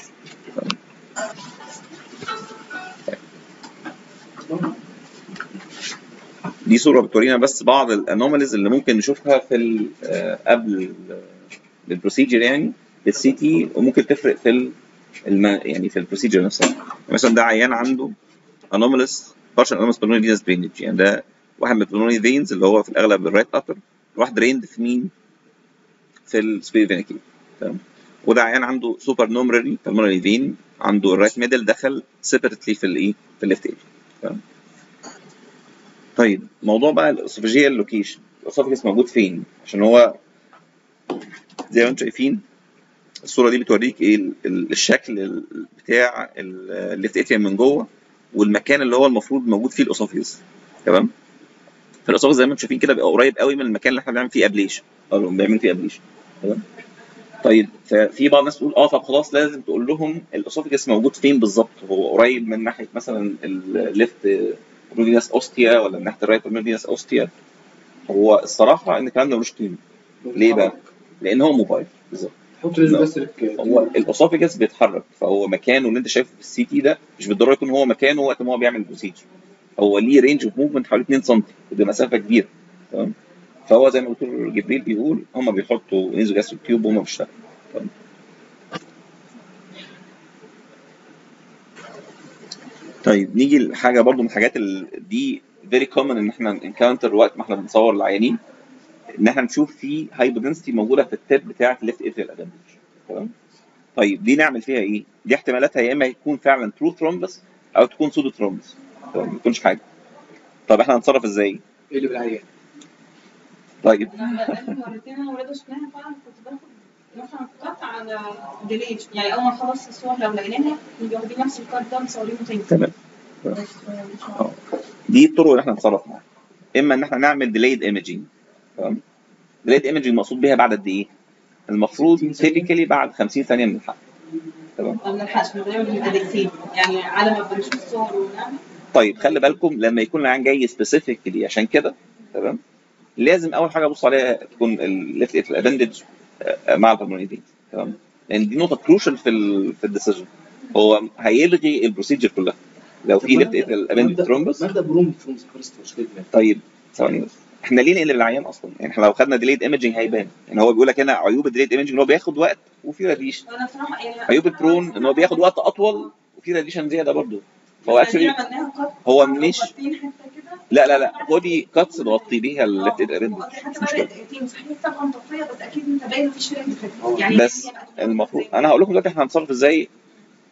[SPEAKER 1] دي صوره بتورينا بس بعض الانوماليز اللي ممكن نشوفها في ال- آه، قبل ال- البروسيجر يعني في السي تي وممكن تفرق في ال- الم... يعني في البروسيجر نفسها يعني مثلا ده عيان عنده anomalous partial anomalous pulmonary venous drainage يعني ده واحد من البلمونري فينز اللي هو في الاغلب الرايت ابر واحد دريند في مين في السبير فينيكي تمام وده عيان عنده سوبر نومرري pulmonary فين عنده الرايت ميدل دخل سيبرتلي في الايه في الليفت ايج تمام طيب موضوع بقى الاسوفيجيال لوكيشن الاسوفيجيس موجود فين عشان هو زي ما انتم شايفين الصوره دي بتوريك ايه ال- ال- الشكل ال- بتاع الليفت اتريم من جوه والمكان اللي هو المفروض موجود فيه الاسوفيجيس تمام فالاسوفيجيس زي ما انتم شايفين كده بيبقى قريب قوي من المكان اللي احنا بنعمل فيه ابليشن او بنعمل فيه ابليشن تمام طيب ففي بعض الناس تقول اه طب خلاص لازم تقول لهم الاسوفيجيس موجود فين بالظبط هو قريب من ناحيه مثلا الليفت بروفينس اوستيا ولا من ناحيه الرايت بروفينس اوستيا هو الصراحه ان الكلام ده ملوش قيمه ليه بقى؟ لان هو موبايل بالظبط
[SPEAKER 3] حط لازم بس لك
[SPEAKER 1] هو الاسوفيجاس بيتحرك فهو مكانه اللي انت شايفه في السي تي ده مش بالضروره يكون هو مكانه وقت ما هو بيعمل البروسيجر هو ليه رينج اوف موفمنت حوالي 2 سم ودي مسافه كبيره تمام فهو زي ما الدكتور جبريل بيقول هم بيحطوا نيزو جاستريك تيوب وهم بيشتغلوا تمام طيب نيجي لحاجه برضو من الحاجات ال- دي فيري كومن ان احنا انكاونتر وقت ما احنا بنصور العيانين ان احنا نشوف في هايبودنسيتي موجوده في التيب بتاعه الليفت اتريال ادابتج تمام طيب دي نعمل فيها ايه؟ دي احتمالاتها يا اما يكون فعلا ترو ثرومبس او تكون سودو ثرومبس تمام ما يكونش حاجه طب احنا هنتصرف ازاي؟
[SPEAKER 3] ايه اللي بالعيان
[SPEAKER 1] طيب
[SPEAKER 5] لما بقالي مرتين انا ولاده شفناها فعلا كنت باخد مثلا قط على ديليج يعني اول ما نخلص الصور لو لقيناها نيجي واخدين نفس القط ده مصورينه تاني
[SPEAKER 1] تمام
[SPEAKER 5] بس آه، مش عارفة.
[SPEAKER 1] اه دي الطرق اللي احنا هنتصرف معاها اما ان احنا نعمل ديلايد ايمجينج تمام ديلايد ايمجينج مقصود بيها بعد قد ايه؟ المفروض تيبيكالي بعد 50 ثانيه من الحق تمام
[SPEAKER 5] ما بنلحقش بنعمل دقيقتين يعني على ما بنشوف الصور ونعمل
[SPEAKER 1] طيب خلي بالكم لما يكون العيان جاي سبيسيفيكلي عشان كده تمام لازم اول حاجه ابص عليها تكون الليفت اتل ابندج مع البلمونيدين تمام لان دي نقطه كروشال في ال في الديسيجن هو هيلغي البروسيجر كلها لو في ليفت اتل ابندج ترومبس
[SPEAKER 3] مبدا بروم فروم فيرست ستيتمنت
[SPEAKER 1] طيب ثواني بس احنا ليه نقلب العيان اصلا؟ يعني احنا لو خدنا ديليد ايمجنج هيبان يعني هو بيقول لك هنا عيوب الديليد ايمجنج ان هو بياخد وقت وفي راديشن
[SPEAKER 5] وانا بصراحه يعني
[SPEAKER 1] عيوب البرون ان هو بياخد وقت اطول وفي راديشن زياده برضه هو
[SPEAKER 5] يعني
[SPEAKER 1] اكشلي
[SPEAKER 5] عملناها قط
[SPEAKER 1] هو مش
[SPEAKER 5] قطين حته كده
[SPEAKER 1] لا لا لا خدي كاتس نغطي بيها الليفت اتل ابندج
[SPEAKER 5] حتى
[SPEAKER 1] مش مشكله
[SPEAKER 5] بدات دقيقتين صحيح طبعا مطفيه بس اكيد انت باين مفيش فيها يعني
[SPEAKER 1] بس المفروض انا هقول لكم دلوقتي احنا هنتصرف ازاي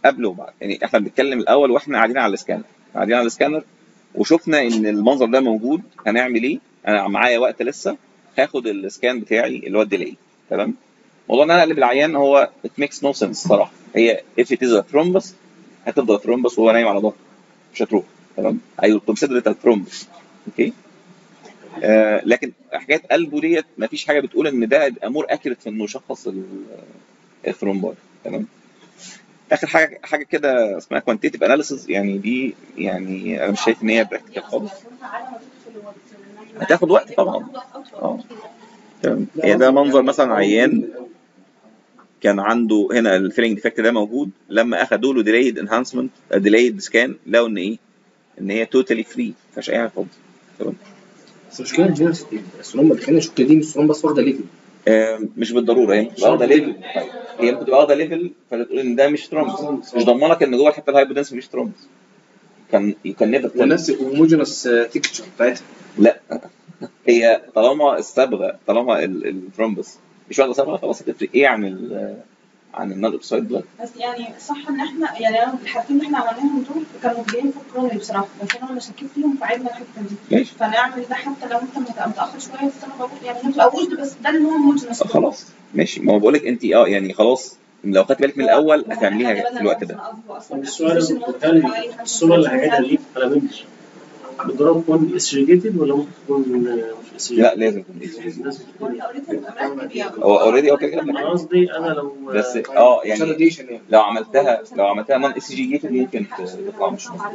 [SPEAKER 1] قبل وبعد يعني احنا بنتكلم الاول واحنا قاعدين على السكانر قاعدين على السكانر وشفنا ان المنظر ده موجود هنعمل ايه انا معايا وقت لسه هاخد السكان بتاعي اللي هو الديلي تمام موضوع ان انا اقلب العيان هو it makes no sense صراحه هي if it is a thrombus هتفضل thrombus وهو نايم على ظهره مش هتروح تمام I will consider it a thrombus اوكي آه لكن حكايه قلبه ديت مفيش حاجه بتقول ان ده يبقى مور اكيوريت في انه يشخص ال- الثرومباي تمام اخر حاجه حاجه كده اسمها كوانتيتيف اناليسيز يعني دي يعني انا مش شايف ان هي براكتيكال خالص هتاخد وقت طبعا اه تمام هي ده منظر مثلا عيان كان عنده هنا الفيلنج ديفكت ده موجود لما اخدوا له ديلايد انهانسمنت ديلايد سكان لقوا ان ايه ان هي توتالي فري ما فيهاش اي حاجه خالص تمام
[SPEAKER 3] بس المشكله دي نفس السلوم اللي خلينا نشك دي مش سلوم بس واخده ليفل
[SPEAKER 1] آم، مش بالضروره هي بتبقى واخده ليفل طيب هي ممكن تبقى واخده ليفل فتقول ان ده مش ترومبس مش ضمنك ان جوه الحته الهايبودنس مش ترومبس كان كان نيفر
[SPEAKER 3] ونفس هوموجينس تكتشر بتاعتها
[SPEAKER 1] لا هي طالما الصبغه طالما ال- الترومبس مش واخده صبغه خلاص هتفرق ايه عن ال عن النال اوبسايد بلاد
[SPEAKER 5] بس يعني صح ان احنا يعني انا الحاجتين اللي احنا عملناهم دول كانوا جايين في الكروني بصراحه بس انا شكيت فيهم فعدنا الحته دي
[SPEAKER 1] ماشي
[SPEAKER 5] فنعمل ده حتى لو انت مت- متاخر شويه بس انا بقول يعني ما تبقاش بس ده اللي هو موجنس
[SPEAKER 1] خلاص ماشي ما هو بقول لك انت اه يعني خلاص لو خدت بالك من الاول هتعمليها في الوقت ده
[SPEAKER 6] طب السؤال هل الصورة اللي هجيبها دي على بنش بالضرورة تكون اسريجيتد ولا ممكن تكون مش اسريجيتد؟
[SPEAKER 1] لا لازم تكون دي.
[SPEAKER 6] لازم تكون
[SPEAKER 1] هو اوريدي اوكي كده
[SPEAKER 6] انا قصدي انا لو
[SPEAKER 1] بس اه يعني
[SPEAKER 3] سانيتيشن يعني
[SPEAKER 1] لو عملتها لو عملتها نون اس جي جيتد ممكن تطلع مش مظبوط.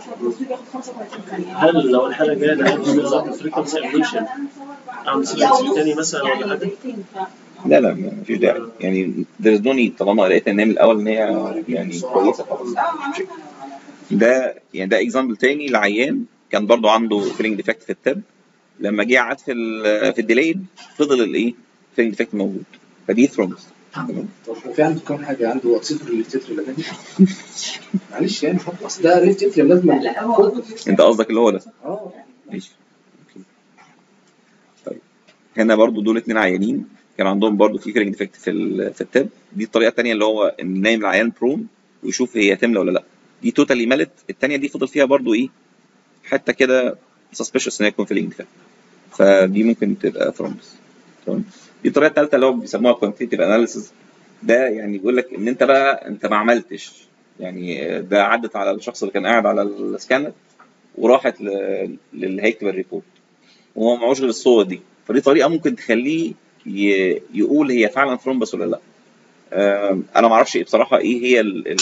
[SPEAKER 6] هل لو الحالة جاية لها بالظبط فريكونسي ابليشن اعمل سيلكشن تاني مثلا ولا حاجة؟
[SPEAKER 1] لا لا مفيش داعي يعني there is no need طالما لقيت ان هي من الاول ان هي يعني كويسه خلاص مش مشكلة. ده يعني ده اكزامبل تاني لعيان كان برضو عنده فيلنج ديفكت في التب لما جه قعد في ال في الديليد فضل الايه فيلنج ديفكت موجود فدي ثرومبس تمام
[SPEAKER 3] طب هو في عنده كام حاجه عنده اكسيد ريليتيف ولا كده معلش يعني حط اصل ده ريليتيف لازم
[SPEAKER 1] انت قصدك اللي هو ده
[SPEAKER 3] اه
[SPEAKER 1] ماشي أوكي. طيب هنا برضو دول اتنين عيانين كان عندهم برضو في فيلنج ديفكت في ال في التب دي الطريقه الثانيه اللي هو ان نايم العيان برون ويشوف هي تملى ولا لا دي توتالي ملت الثانيه دي فضل فيها برضو ايه حته كده سسبشس ان هي يكون فيلنج ديفكت فدي ممكن تبقى ثرومبس تمام دي الطريقه الثالثه اللي هو بيسموها كوانتيتيف اناليسيس ده يعني بيقول لك ان انت بقى انت ما عملتش يعني ده عدت على الشخص اللي كان قاعد على السكانر وراحت ل- للي هيكتب الريبورت وهو معهوش غير الصور دي فدي طريقه ممكن تخليه ي- يقول هي فعلا ثرومبس ولا لا آم، انا ما اعرفش بصراحه ايه هي ال ال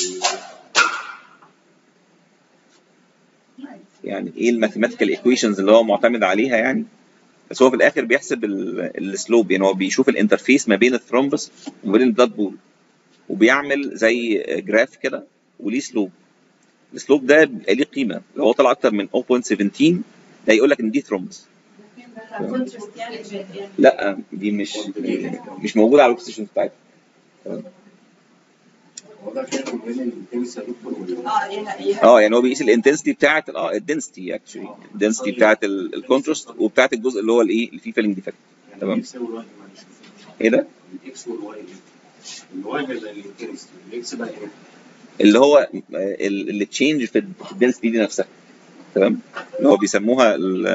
[SPEAKER 1] يعني ايه الماثيماتيكال ايكويشنز اللي هو معتمد عليها يعني بس هو في الاخر بيحسب السلوب يعني هو بيشوف الانترفيس ما بين الثرومبس وما بين البلاد بول وبيعمل زي جراف كده وليه سلوب السلوب ده بيبقى ليه قيمه لو هو طلع اكتر من 0.17 ده يقول لك ان دي ثرومبس لا دي مش مش موجوده على الويب بتاعتها
[SPEAKER 2] هو ده كان بين الانتنس يا دكتور ولا
[SPEAKER 5] اه يعني
[SPEAKER 1] اه يعني هو بيقيس الانتنسيتي بتاعت اه الدنسيتي اكشلي الدنسيتي بتاعت الكونتراست وبتاعت الجزء اللي هو الايه اللي فيه فيلنج ديفكت
[SPEAKER 2] يعني
[SPEAKER 1] تمام.
[SPEAKER 2] الاكس والواي معلش
[SPEAKER 1] ايه ده؟
[SPEAKER 2] الاكس والواي الواي ده زي الانتنس الاكس بقى ايه؟
[SPEAKER 1] اللي هو اللي تشينج في الدنسيتي دي نفسها تمام اللي هو بيسموها ال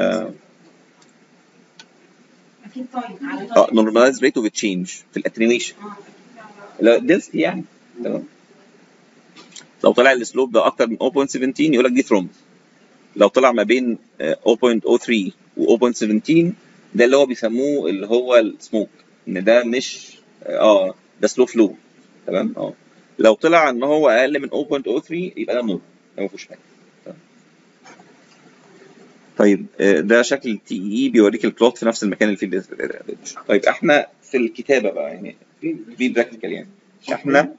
[SPEAKER 5] اكيد طيب على
[SPEAKER 1] اه نورماليز ريت اوف تشينج في الاتنيويشن لا الدنسيتي يعني تمام لو طلع السلوب ده اكتر من 0.17 يقول لك دي ثرومبس لو طلع ما بين آه، 0.03 و 0.17 ده اللي هو بيسموه اللي هو السموك ان ده مش اه ده سلو فلو تمام اه لو طلع ان هو اقل من 0.03 يبقى ده نور ده ما فيهوش حاجه تمام. طيب آه، ده شكل التي اي بيوريك البلوت في نفس المكان اللي فيه الديسبيشن. طيب احنا في الكتابه بقى يعني في براكتيكال يعني احنا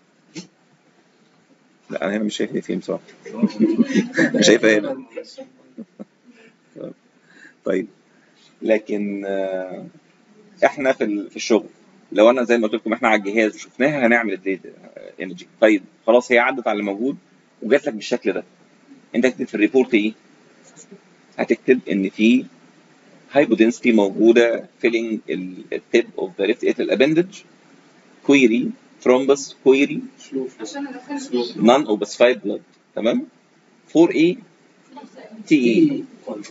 [SPEAKER 1] لا انا هنا مش شايف فين بصراحه مش شايفها هنا طيب لكن آه، احنا في ال- في الشغل لو انا زي ما قلت لكم احنا على الجهاز وشفناها هنعمل الديتا انرجي طيب خلاص هي عدت على اللي موجود وجات لك بالشكل ده انت هتكتب في الريبورت ايه؟ هتكتب ان في هايبودنسيتي موجوده فيلينج التيب اوف ذا ليفت اتريال ابندج كويري ثرومبس كويري
[SPEAKER 5] عشان ادخل
[SPEAKER 1] نون اوبسفايد بلاد تمام 4 اي تي اي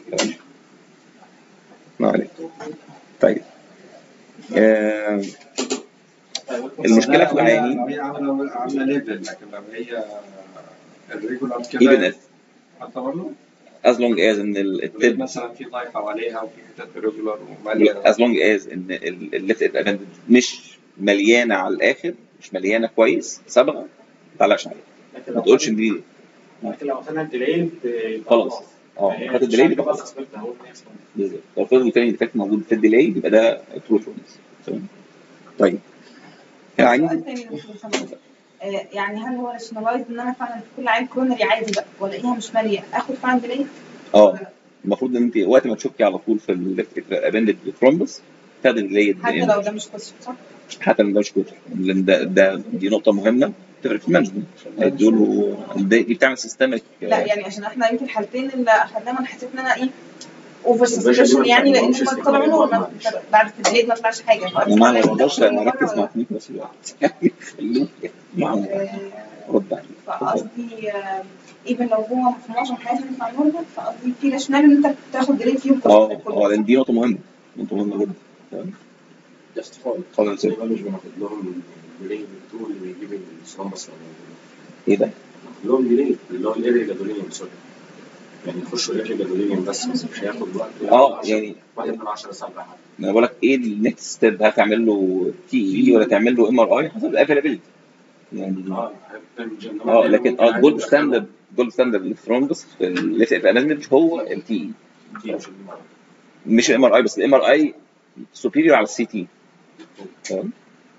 [SPEAKER 1] ما عليك طيب آه المشكله في العيانين
[SPEAKER 2] لو هي عامله عامله ليفل لكن لو هي الريجولار
[SPEAKER 1] ايفن
[SPEAKER 2] كده
[SPEAKER 1] اف
[SPEAKER 2] اعتبر له
[SPEAKER 1] as long as ان ال- التب
[SPEAKER 2] مثلا في ضاي حواليها وفي حتت ريجولار وماليه
[SPEAKER 1] as long as ان الليفت ابندج مش مليانه على الاخر مش مليانه كويس صبغه ما تعلقش عليها
[SPEAKER 6] لكن
[SPEAKER 1] ما
[SPEAKER 6] لو
[SPEAKER 1] تقولش
[SPEAKER 6] خدنا-
[SPEAKER 1] ان دي
[SPEAKER 6] لكن لو خدنا الديلي
[SPEAKER 1] خلاص اه خدت الديلي يبقى خلاص بالظبط لو فضل الفيلم ديفكت موجود في الديلي يبقى ده ترو فورنس تمام طيب العينين
[SPEAKER 5] سؤال تاني يا دكتور محمد. آه، يعني هل هو راشنالايز ان انا فعلا في كل عين كورنري عادي بقى والاقيها مش ماليه اخد فعلا ديلي؟
[SPEAKER 1] اه المفروض ان انت وقت ما تشكي على طول في الابندج ثرومبس تاخدي الديلي
[SPEAKER 5] حتى لو ده مش كويس صح؟
[SPEAKER 1] حتى لو ده مش كتر لان ده, ده دي نقطه مهمه تفرق في المانجمنت هيدوا دي دي بتعمل سيستمك
[SPEAKER 5] لا يعني عشان احنا يمكن الحالتين اللي اخدناهم انا حسيت ان انا ايه اوفر سسبشن يعني لان هم طلعوا منهم بعد الديلي ما طلعش حاجه
[SPEAKER 1] انا ما أنا ما اقدرش اركز مع اثنين في نفس الوقت يعني خلوك معاهم رد عليه
[SPEAKER 5] فقصدي ايفن لو هو في معظم حياتهم ينفع نورمال فقصدي في راشنال ان انت تاخد ديلي فيهم
[SPEAKER 1] اه اه لان دي نقطه مهمه نقطه مهمه جدا تمام
[SPEAKER 3] جاستيفايد
[SPEAKER 1] خلاص
[SPEAKER 7] يبقى مش بناخد لهم ديلي طول اللي يجيب الثرومبس
[SPEAKER 1] ايه ده؟
[SPEAKER 7] ناخد لهم ديلي اللي هو الاريا جادولينيوم سوري يعني يخشوا الاريا جادولينيوم بس بس مش هياخد وقت
[SPEAKER 1] اه يعني
[SPEAKER 7] واحد من 10 ساعات حاجه
[SPEAKER 1] انا بقول لك ايه النكست ستيب هتعمل له تي اي ولا تعمل له ام ار اي حسب الافيلابيلتي يعني
[SPEAKER 7] اه
[SPEAKER 1] اه لكن اه الجولد ستاندرد جولد ستاندرد للثرومبس في الليف اناليمنت هو التي اي مش الام ار اي بس الام ار اي سوبيريور على السي تي تمام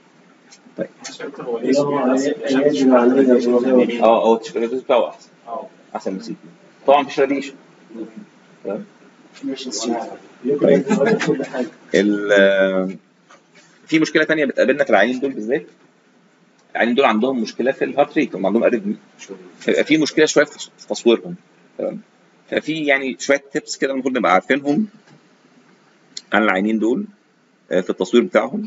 [SPEAKER 4] هو
[SPEAKER 6] اللي هو يجب علينا الجمهور.
[SPEAKER 1] اه هو التشفيرات بتاعه احسن
[SPEAKER 4] اه
[SPEAKER 1] احسن من السي تي طبعا مفيش راديشن
[SPEAKER 6] مش السيف. يمكن يكون كل حاجه
[SPEAKER 1] ال- في مشكله تانية بتقابلنا في العيانين دول بالذات العيانين دول عندهم مشكله في الهارت ريت هم عندهم اريثمي فيبقى في مشكله شويه في في تصويرهم تمام ففي يعني شويه تيبس كده المفروض نبقى عارفينهم عن العيانين دول آه، في التصوير بتاعهم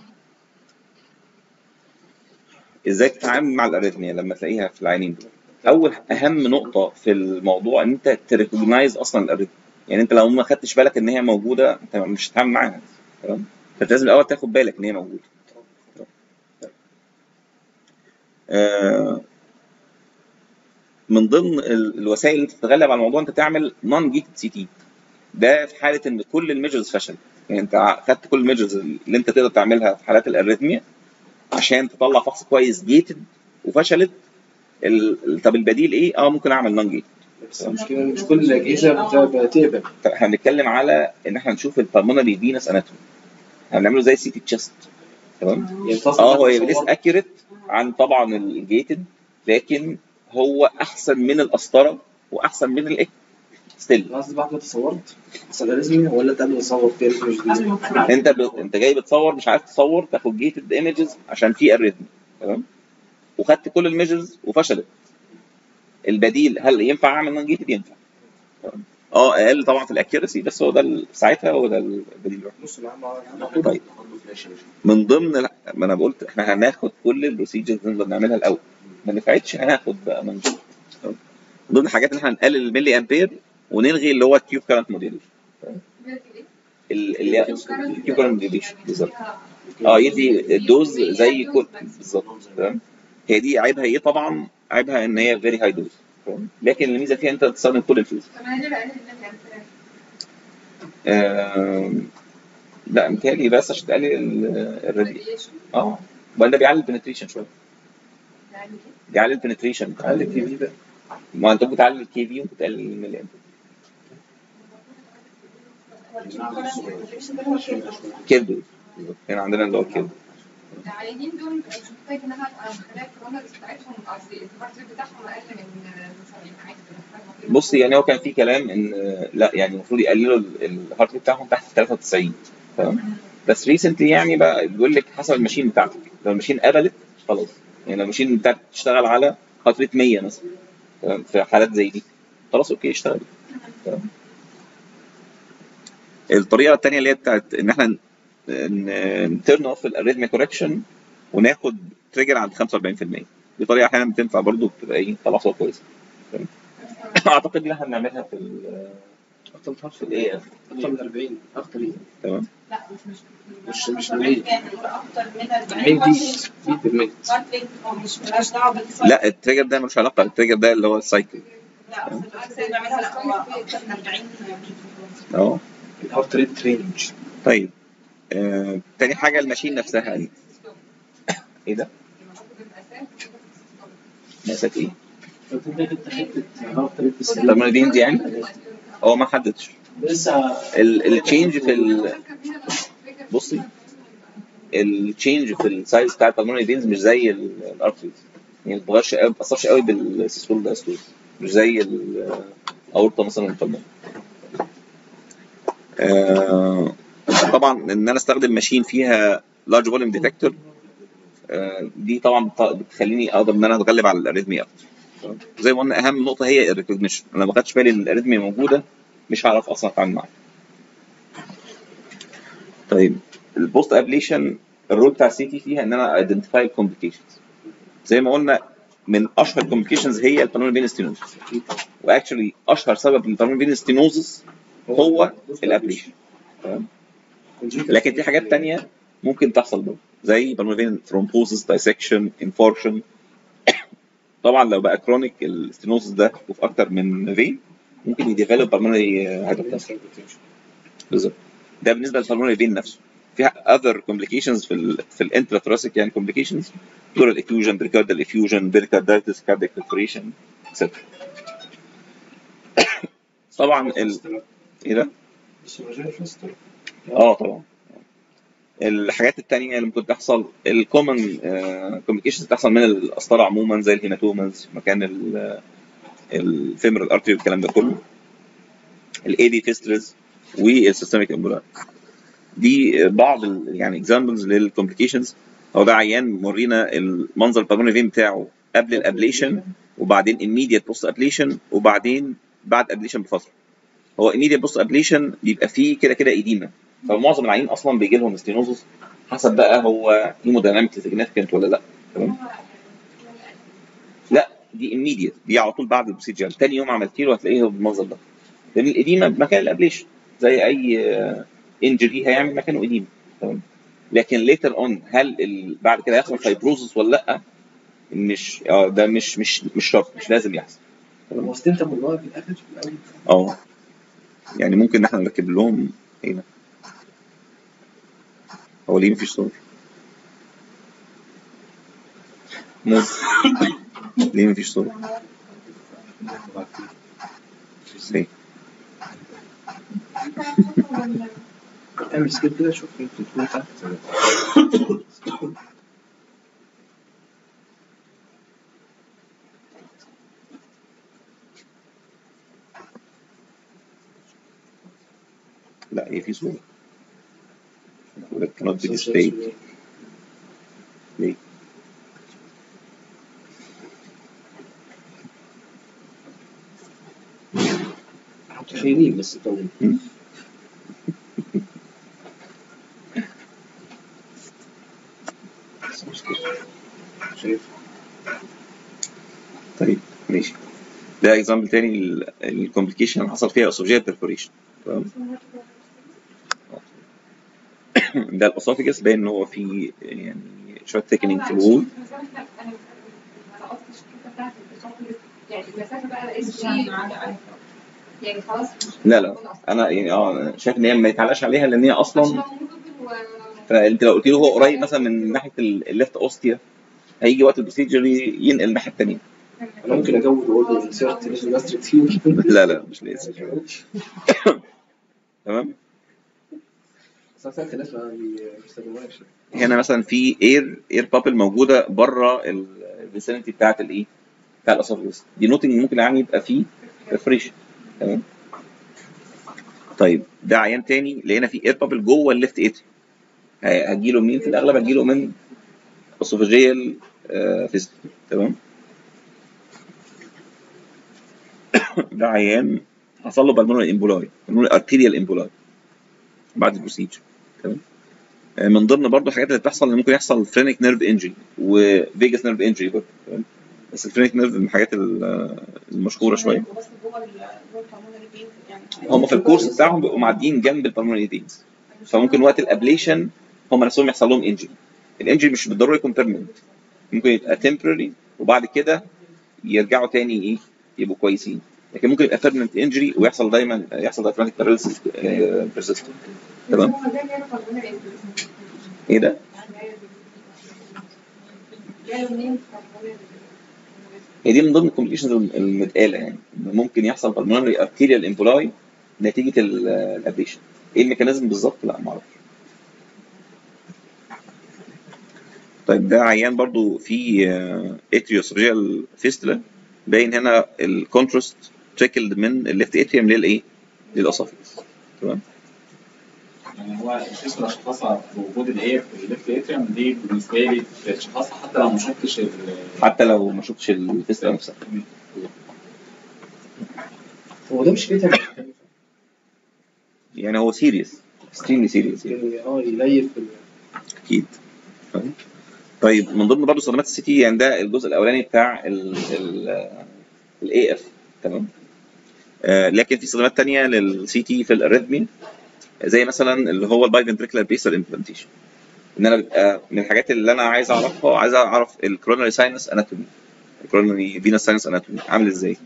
[SPEAKER 1] ازاي تتعامل مع الاريثميا لما تلاقيها في العيانين دول اول اهم نقطه في الموضوع ان انت تريكوجنايز اصلا الاريثميا يعني انت لو ما خدتش بالك ان هي موجوده انت مش هتتعامل معاها تمام فانت لازم الاول تاخد بالك ان هي موجوده آه، من ضمن ال- الوسائل اللي تتغلب على الموضوع انت تعمل نون جيتد سي تي ده في حاله ان كل الميجرز فشلت يعني انت ع- خدت كل الميجرز اللي انت تقدر تعملها في حالات الاريثميا عشان تطلع فحص كويس جيتد وفشلت ال... طب البديل ايه؟ اه ممكن اعمل نون جيتد
[SPEAKER 3] بس المشكله إن مش كل الاجهزه بت- بتقبل
[SPEAKER 1] طب احنا بنتكلم على ان احنا نشوف البلمونري فينس اناتومي هنعمله زي سي تي تشيست تمام
[SPEAKER 3] يعني تصل
[SPEAKER 1] اه هو
[SPEAKER 3] إنك
[SPEAKER 1] ليس
[SPEAKER 3] تصور-
[SPEAKER 1] اكيوريت عن طبعا الجيتد لكن هو احسن من القسطره واحسن من الاك ستيل
[SPEAKER 3] أنا قصدي بعد ما تصورت سلاريزمي ولا انت قبل ما تصور تاني مش دي
[SPEAKER 1] انت ب... انت جاي بتصور مش عارف تصور تاخد جيتد ايمجز عشان في اريثم تمام وخدت كل الميجرز وفشلت البديل هل ينفع اعمل نون جيتد ينفع تمام. اه اقل طبعا في الاكيرسي بس هو ده ال- ساعتها هو ده البديل الوحيد
[SPEAKER 3] نص العام
[SPEAKER 1] طيب
[SPEAKER 7] ناخد له فلاش يا باشا
[SPEAKER 1] من ضمن ال- ما انا قلت احنا هناخد كل البروسيجرز اللي نقدر نعملها الاول ما نفعتش هناخد بقى من من ضمن الحاجات ان احنا هنقلل الملي امبير ونلغي اللي هو الكيوب كارنت موديليشن اللي هي الكيوب كارنت موديليشن بالظبط اه يدي الدوز زي كل بالظبط تمام هي دي عيبها ايه طبعا عيبها ان هي فيري هاي دوز لكن الميزه فيها انت تستخدم كل الفلوس آم، لا متهيألي بس عشان تقلل ال- الرادي اه وبعدين ده بيعلي البنتريشن شويه بيعلي البنتريشن
[SPEAKER 3] قال لك دي بقى
[SPEAKER 1] ما انت ممكن تعلي الكي في وممكن تقلل الملي امبير كيل دوز بالظبط هنا عندنا اللي هو كيل
[SPEAKER 5] العيانين دول مش محتاج ان انا ابقى مخليها الكورونا بتاعتهم قصدي الهارت ريت بتاعهم اقل من 70 عادي كده.
[SPEAKER 1] بص يعني هو كان في كلام ان لا يعني المفروض يقللوا ال- الهارت ريت بتاعهم تحت 93 تمام بس ريسنتلي يعني بقى بيقول لك حسب الماشين بتاعتك لو الماشين قبلت خلاص يعني لو الماشين بتاعتك تشتغل على هارت ريت 100 مثلا تمام في حالات زي دي خلاص اوكي اشتغل تمام الطريقه الثانيه اللي هي بتاعت ان احنا تيرن اوف الاريثميا كوركشن وناخد تريجر عند 45% دي طريقه احيانا بتنفع برضه بتبقى ايه طلع صوره كويسه تمام؟ اعتقد دي احنا بنعملها في ال
[SPEAKER 3] اكتر
[SPEAKER 1] في الاي اف
[SPEAKER 3] اكتر من 40 اكتر ايه
[SPEAKER 1] تمام
[SPEAKER 5] لا مش مش
[SPEAKER 3] مش مش بالمية.
[SPEAKER 5] اكتر من 40
[SPEAKER 3] مين دي دي بالمية
[SPEAKER 5] بارت هو مش مالهاش دعوه بالسايكل
[SPEAKER 1] لا التريجر ده ملوش علاقه التريجر ده اللي هو السايكل
[SPEAKER 5] لا بس بالعكس هي بنعملها لا هو اكتر من 40
[SPEAKER 1] اه
[SPEAKER 3] الهارت ريت رينج
[SPEAKER 1] طيب آه، تاني حاجه الماشين نفسها دي ايه ده؟ مقاسات ايه؟
[SPEAKER 6] كنت انت كنت حته هارت ريت في
[SPEAKER 1] طب ما دي يعني هو ما حددش
[SPEAKER 6] لسه
[SPEAKER 1] التشينج في ال... بصي التشينج في السايز بتاع البلمونري فينز مش زي الارتريز يعني ما بتغيرش قوي ما بتاثرش قوي بالسيستول دايستول مش زي الاورطه مثلا القلب آه طبعا ان انا استخدم ماشين فيها لارج فوليوم ديتكتور دي طبعا بت- بتخليني اقدر ان انا اتغلب على الاريثميا اكتر تمام؟ زي ما قلنا اهم نقطه هي الريكوجنيشن انا ما خدتش بالي ان الاريثميا موجوده مش هعرف اصلا اتعامل معاها طيب البوست ابليشن الرول بتاع السي تي فيها ان انا ايدنتيفاي الكومبليكيشنز زي ما قلنا من اشهر الكومبليكيشنز هي البلمونري فين ستينوزس واكشولي اشهر سبب للبلمونري فين ستينوزس هو الابليشن تمام لكن في حاجات تانية ممكن تحصل برضه زي بالمونري ثرومبوزس دايسكشن انفورشن طبعا لو بقى كرونيك الستينوزس ده وفي اكتر من فين ممكن يديفلوب بالمونري هايبرتنشن بالظبط ده بالنسبه للبالمونري فين نفسه في other complications في ال في الانتراتراسيك يعني complications pleural effusion pericardial effusion pericarditis cardiac perforation etc طبعا ال ايه ده؟ اه طبعا الحاجات التانية اللي ممكن تحصل الكومن كوميونيكيشنز تحصل من القسطرة عموما زي الهيماتومز مكان الفيمرال ارتري والكلام ده كله الاي دي فيسترز والسيستميك امبولار دي بعض ال يعني اكزامبلز للكومبليكيشنز هو ده عيان مورينا المنظر البالمونري فين بتاعه قبل الابليشن وبعدين immediate بوست ابليشن وبعدين بعد ابليشن بفتره هو immediate بوست ابليشن بيبقى فيه كده كده ايديما فمعظم العيانين اصلا بيجي لهم ستينوزس حسب بقى هو هيمودايناميك سيجنيفيكانت ولا لا تمام لا دي immediate دي على طول بعد البروسيجر تاني يوم عملت له هتلاقيه بالمنظر ده لان الاديمه بمكان الابليشن زي اي انجري هيعمل مكانه اديمه تمام لكن ليتر اون هل ال... بعد كده يحصل فايبروزس ولا لا مش اه ده مش مش مش شرط مش لازم يحصل
[SPEAKER 3] هو استنت الموضوع في الاخر في الاول
[SPEAKER 1] اه يعني ممكن ان احنا نركب لهم ايه ده هو ليه مفيش صوت موت ليه مفيش صوت ليه
[SPEAKER 3] اعمل سكيب كده شوف يمكن تكون تحت
[SPEAKER 1] لا هي في صوت ولا cannot be displayed ليه
[SPEAKER 3] متخيلين بس طول بس مشكلة. شايف
[SPEAKER 1] طيب ماشي ده اكزامبل تاني الكومبليكيشن اللي حصل فيها اسوجيال بيرفوريشن تمام ده الاسوفيجس باين ان هو فيه يعني شويه ثيكنينج في الوول
[SPEAKER 5] يعني المسافه بقى اس جي يعني خلاص
[SPEAKER 1] لا لا انا يعني اه شايف ان هي ما يتعلاش عليها لان هي اصلا فانت لو قلت له هو قريب مثلا من ناحيه الليفت اوستيا هيجي وقت البروسيجر ينقل الناحيه الثانيه
[SPEAKER 3] انا ممكن اجود واقول له انسيرت ليزوجاستريك فيول
[SPEAKER 1] لا لا مش لازم تمام
[SPEAKER 3] بس انا سالت الناس ما بيستخدموهاش
[SPEAKER 1] هنا مثلا في اير اير بابل موجوده بره الفيسينيتي بتاعت الايه بتاع الاسوفيس دي نوتنج ممكن يعني يبقى فيه ريفريش تمام طيب ده عيان تاني لقينا في اير بابل جوه الليفت اتري هجيله منين في الاغلب هجيله من اسوفيجيال فيست تمام ده عيان حصل له بالمونري امبولاي بالمونري ارتيريال امبولاي بعد البروسيجر تمام آه، من ضمن برضو الحاجات اللي بتحصل ان ممكن يحصل فرينك نيرف انجري وفيجاس نيرف انجري برضه تمام؟ بس الفرينك نيرف من الحاجات ال- المشهوره شويه
[SPEAKER 5] بس جوه ال- جوه الهرمونال بين يعني
[SPEAKER 1] هم في الكورس بتاعهم بيبقوا معديين جنب البلمونري فينز فممكن وقت الابليشن هم نفسهم يحصل لهم انجري الانجري مش بالضروره يكون بيرمننت ممكن يبقى تمبرري وبعد كده يرجعوا تاني ايه يبقوا كويسين لكن ممكن يبقى بيرمننت انجري ويحصل دايما يحصل دايفرانتيك باراليسيس بيرسيستنت تمام
[SPEAKER 5] هو ده جاله هرمونال بين
[SPEAKER 1] ايه ده؟
[SPEAKER 5] جاله منين هرمونال
[SPEAKER 1] هي دي من ضمن الكومبليكيشنز المتقاله يعني إن ممكن يحصل بالمونري ارتيريال امبولاي نتيجه الابليشن ايه الميكانيزم بالظبط؟ لا ما اعرفش طيب ده عيان برضو في اتريوسرجيال فيستلا باين هنا الكونتراست تريكلد من الليفت اتريوم للايه؟ للاسوفيس تمام
[SPEAKER 4] يعني هو الفيستولا شخصها في وجود الايه في الليفت اتريوم دي بالنسبه لي شخصها حتى لو ما شفتش ال-
[SPEAKER 1] حتى لو ما شفتش الفيستلا نفسها
[SPEAKER 3] هو ده مشكلتها مختلفة.
[SPEAKER 1] يعني هو سيريس اكستريملي سيريس
[SPEAKER 3] يعني اه يليف ال-
[SPEAKER 1] اكيد فاهم؟ طيب من ضمن برضه استخدامات السي تي يعني ده الجزء الاولاني بتاع الاي اف تمام آه لكن في استخدامات تانية للسي تي في الاريثمي زي مثلا اللي هو الباي فنتريكولار بيسر امبلانتيشن ان انا بيبقى من الحاجات اللي انا عايز اعرفها عايز اعرف الكرونري ساينس اناتومي الكرونري فينس ساينس اناتومي عامل ازاي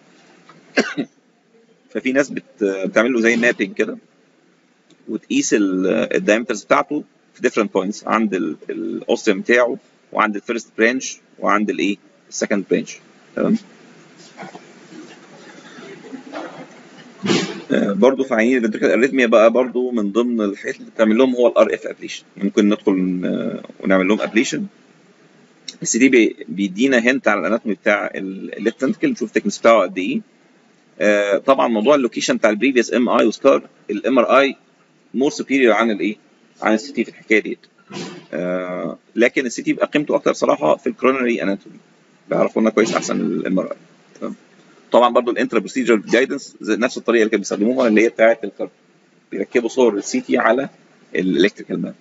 [SPEAKER 1] ففي ناس بت بتعمل له زي مابينج كده وتقيس الدايمترز بتاعته في ديفرنت بوينتس عند الاوستيوم بتاعه وعند الفيرست برانش وعند الايه السكند برانش تمام آه، برضو في عينين الفنتريكال اريثميا بقى برضو من ضمن الحاجات اللي بتعمل لهم هو الار اف ابليشن ممكن ندخل آه، ونعمل لهم ابليشن السي دي بي- بيدينا هنت على الاناتومي بتاع الليفت فنتريكل نشوف التكنس بتاعه قد ايه آه، طبعا موضوع اللوكيشن بتاع البريفيوس ام اي وسكار الام ار اي مور سوبيريور عن الايه عن السي تي في الحكايه ديت آه، لكن السي تي بيبقى قيمته اكتر صراحه في الكرونري اناتومي بيعرفوا لنا كويس احسن من الام ار اي تمام طبعا برضو الانترا بروسيجر جايدنس نفس الطريقه اللي كانوا بيستخدموها اللي هي بتاعه الكارب بيركبوا صور السي تي على الالكتريكال ماب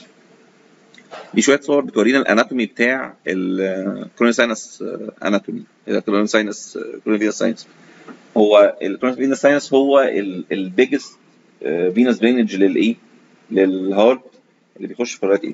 [SPEAKER 1] دي شويه صور بتورينا الاناتومي بتاع الكروني ساينس اناتومي الكروني ساينس كروني فينس ساينس هو الكروني فينس ساينس هو البيجست فينس درينج للايه للهارت اللي بيخش في الرايت ايد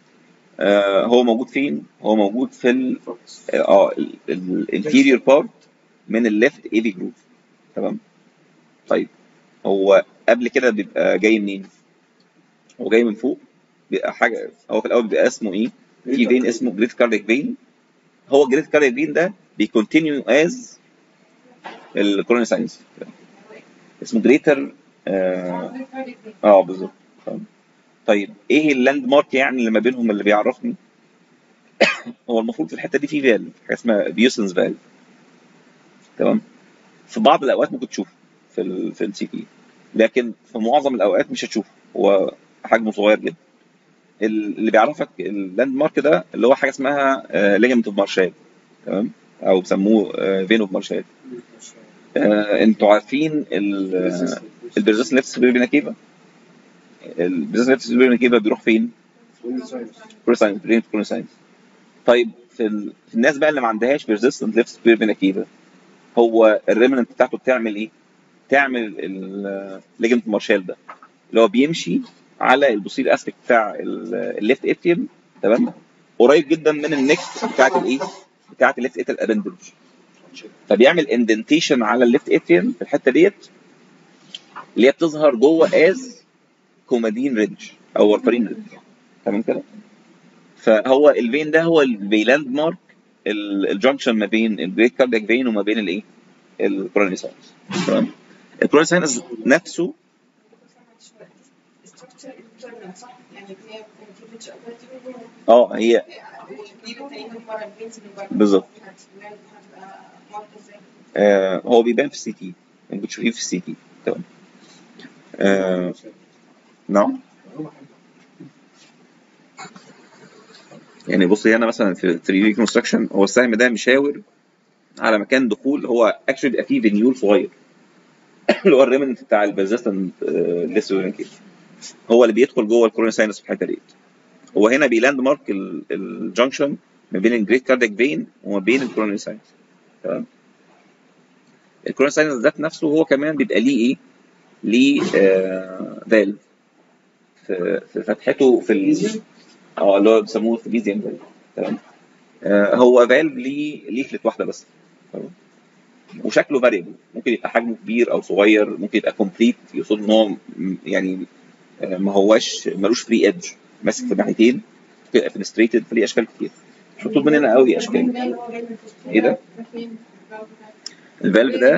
[SPEAKER 1] آه هو موجود فين؟ هو موجود في ال اه الانتيريور بارت من الليفت ايفي جروف تمام طيب هو قبل كده بيبقى جاي منين؟ هو جاي من فوق بيبقى حاجه هو في الاول بيبقى اسمه ايه؟ في فين اسمه جريت كارديك فين هو جريت كارديك فين ده بيكونتينيو از الكوروني ساينس اسمه جريتر اه, آه بالظبط تمام. طيب ايه اللاند مارك يعني اللي ما بينهم اللي بيعرفني؟ هو المفروض في الحته دي في فالف حاجه اسمها بيوسنز فالف تمام في بعض الاوقات ممكن تشوفه في ال في السي تي لكن في معظم الاوقات مش هتشوفه هو حجمه صغير جدا ال- اللي بيعرفك اللاند مارك ده اللي هو حاجه اسمها ليجمنت اوف مارشال تمام او بيسموه فين اوف مارشال انتوا عارفين البرزاس ليفت سبيربينا كيفا البرزاس ليفت سبيربينا كيفا بيروح فين؟ كورساينس برين كورساينس طيب في, ال... في الناس بقى اللي ما عندهاش بيرزيستنت ليفت سبيربينا كيفا هو الريمننت بتاعته بتعمل ايه؟ تعمل الليجمنت مارشال ده اللي هو بيمشي على البوستير اسبكت بتاع الليفت اتريوم تمام قريب جدا من النك بتاعت الايه؟ بتاعت الليفت اتريال ابندج فبيعمل اندنتيشن على الليفت اتريوم في الحته ديت اللي هي بتظهر جوه از كومادين ريدج او ورفرين ريدج تمام كده؟ فهو الفين ده هو الفيلاند مارك الجنكشن ما بين الجريت كاردياك فين وما بين الايه؟ الكوروني ساينس تمام؟ الكوروني ساينس نفسه
[SPEAKER 5] صح يعني هي في فيتش
[SPEAKER 1] اه هي
[SPEAKER 5] دي تقريبا بره البنت اللي بره
[SPEAKER 1] بالظبط.
[SPEAKER 5] هتبقى ماركه ازاي؟
[SPEAKER 1] آه هو بيبان في السي تي يعني بتشوفيه في السي تي تمام آه نعم يعني بص هنا مثلا في 3 دي كونستراكشن هو السهم ده مشاور على مكان دخول هو اكشلي بيبقى فيه فينيول صغير اللي هو الريمنت بتاع البرزستنت ليسو هو اللي بيدخل جوه الكورونا ساينس في الحته ديت هو هنا بيلاند مارك الجنكشن ما بين الجريت كاردياك فين وما بين الكورونري ساينس تمام الكورونري ساينس ذات نفسه هو كمان بيبقى ليه ايه؟ ليه آه فالف في, في فتحته في ال... اه اللي هو بيسموه فيزيان فالف تمام آه هو فالف ليه ليفلت واحده بس تمام وشكله فاريبل ممكن يبقى حجمه كبير او صغير ممكن يبقى كومبليت يقصد ان هو م- يعني آه، ما هواش ملوش فري ايدج ماسك في الناحيتين ممكن يبقى فينستريتد فليه اشكال كتير مش مطلوب مننا قوي اشكال ايه ده؟ الفالف ده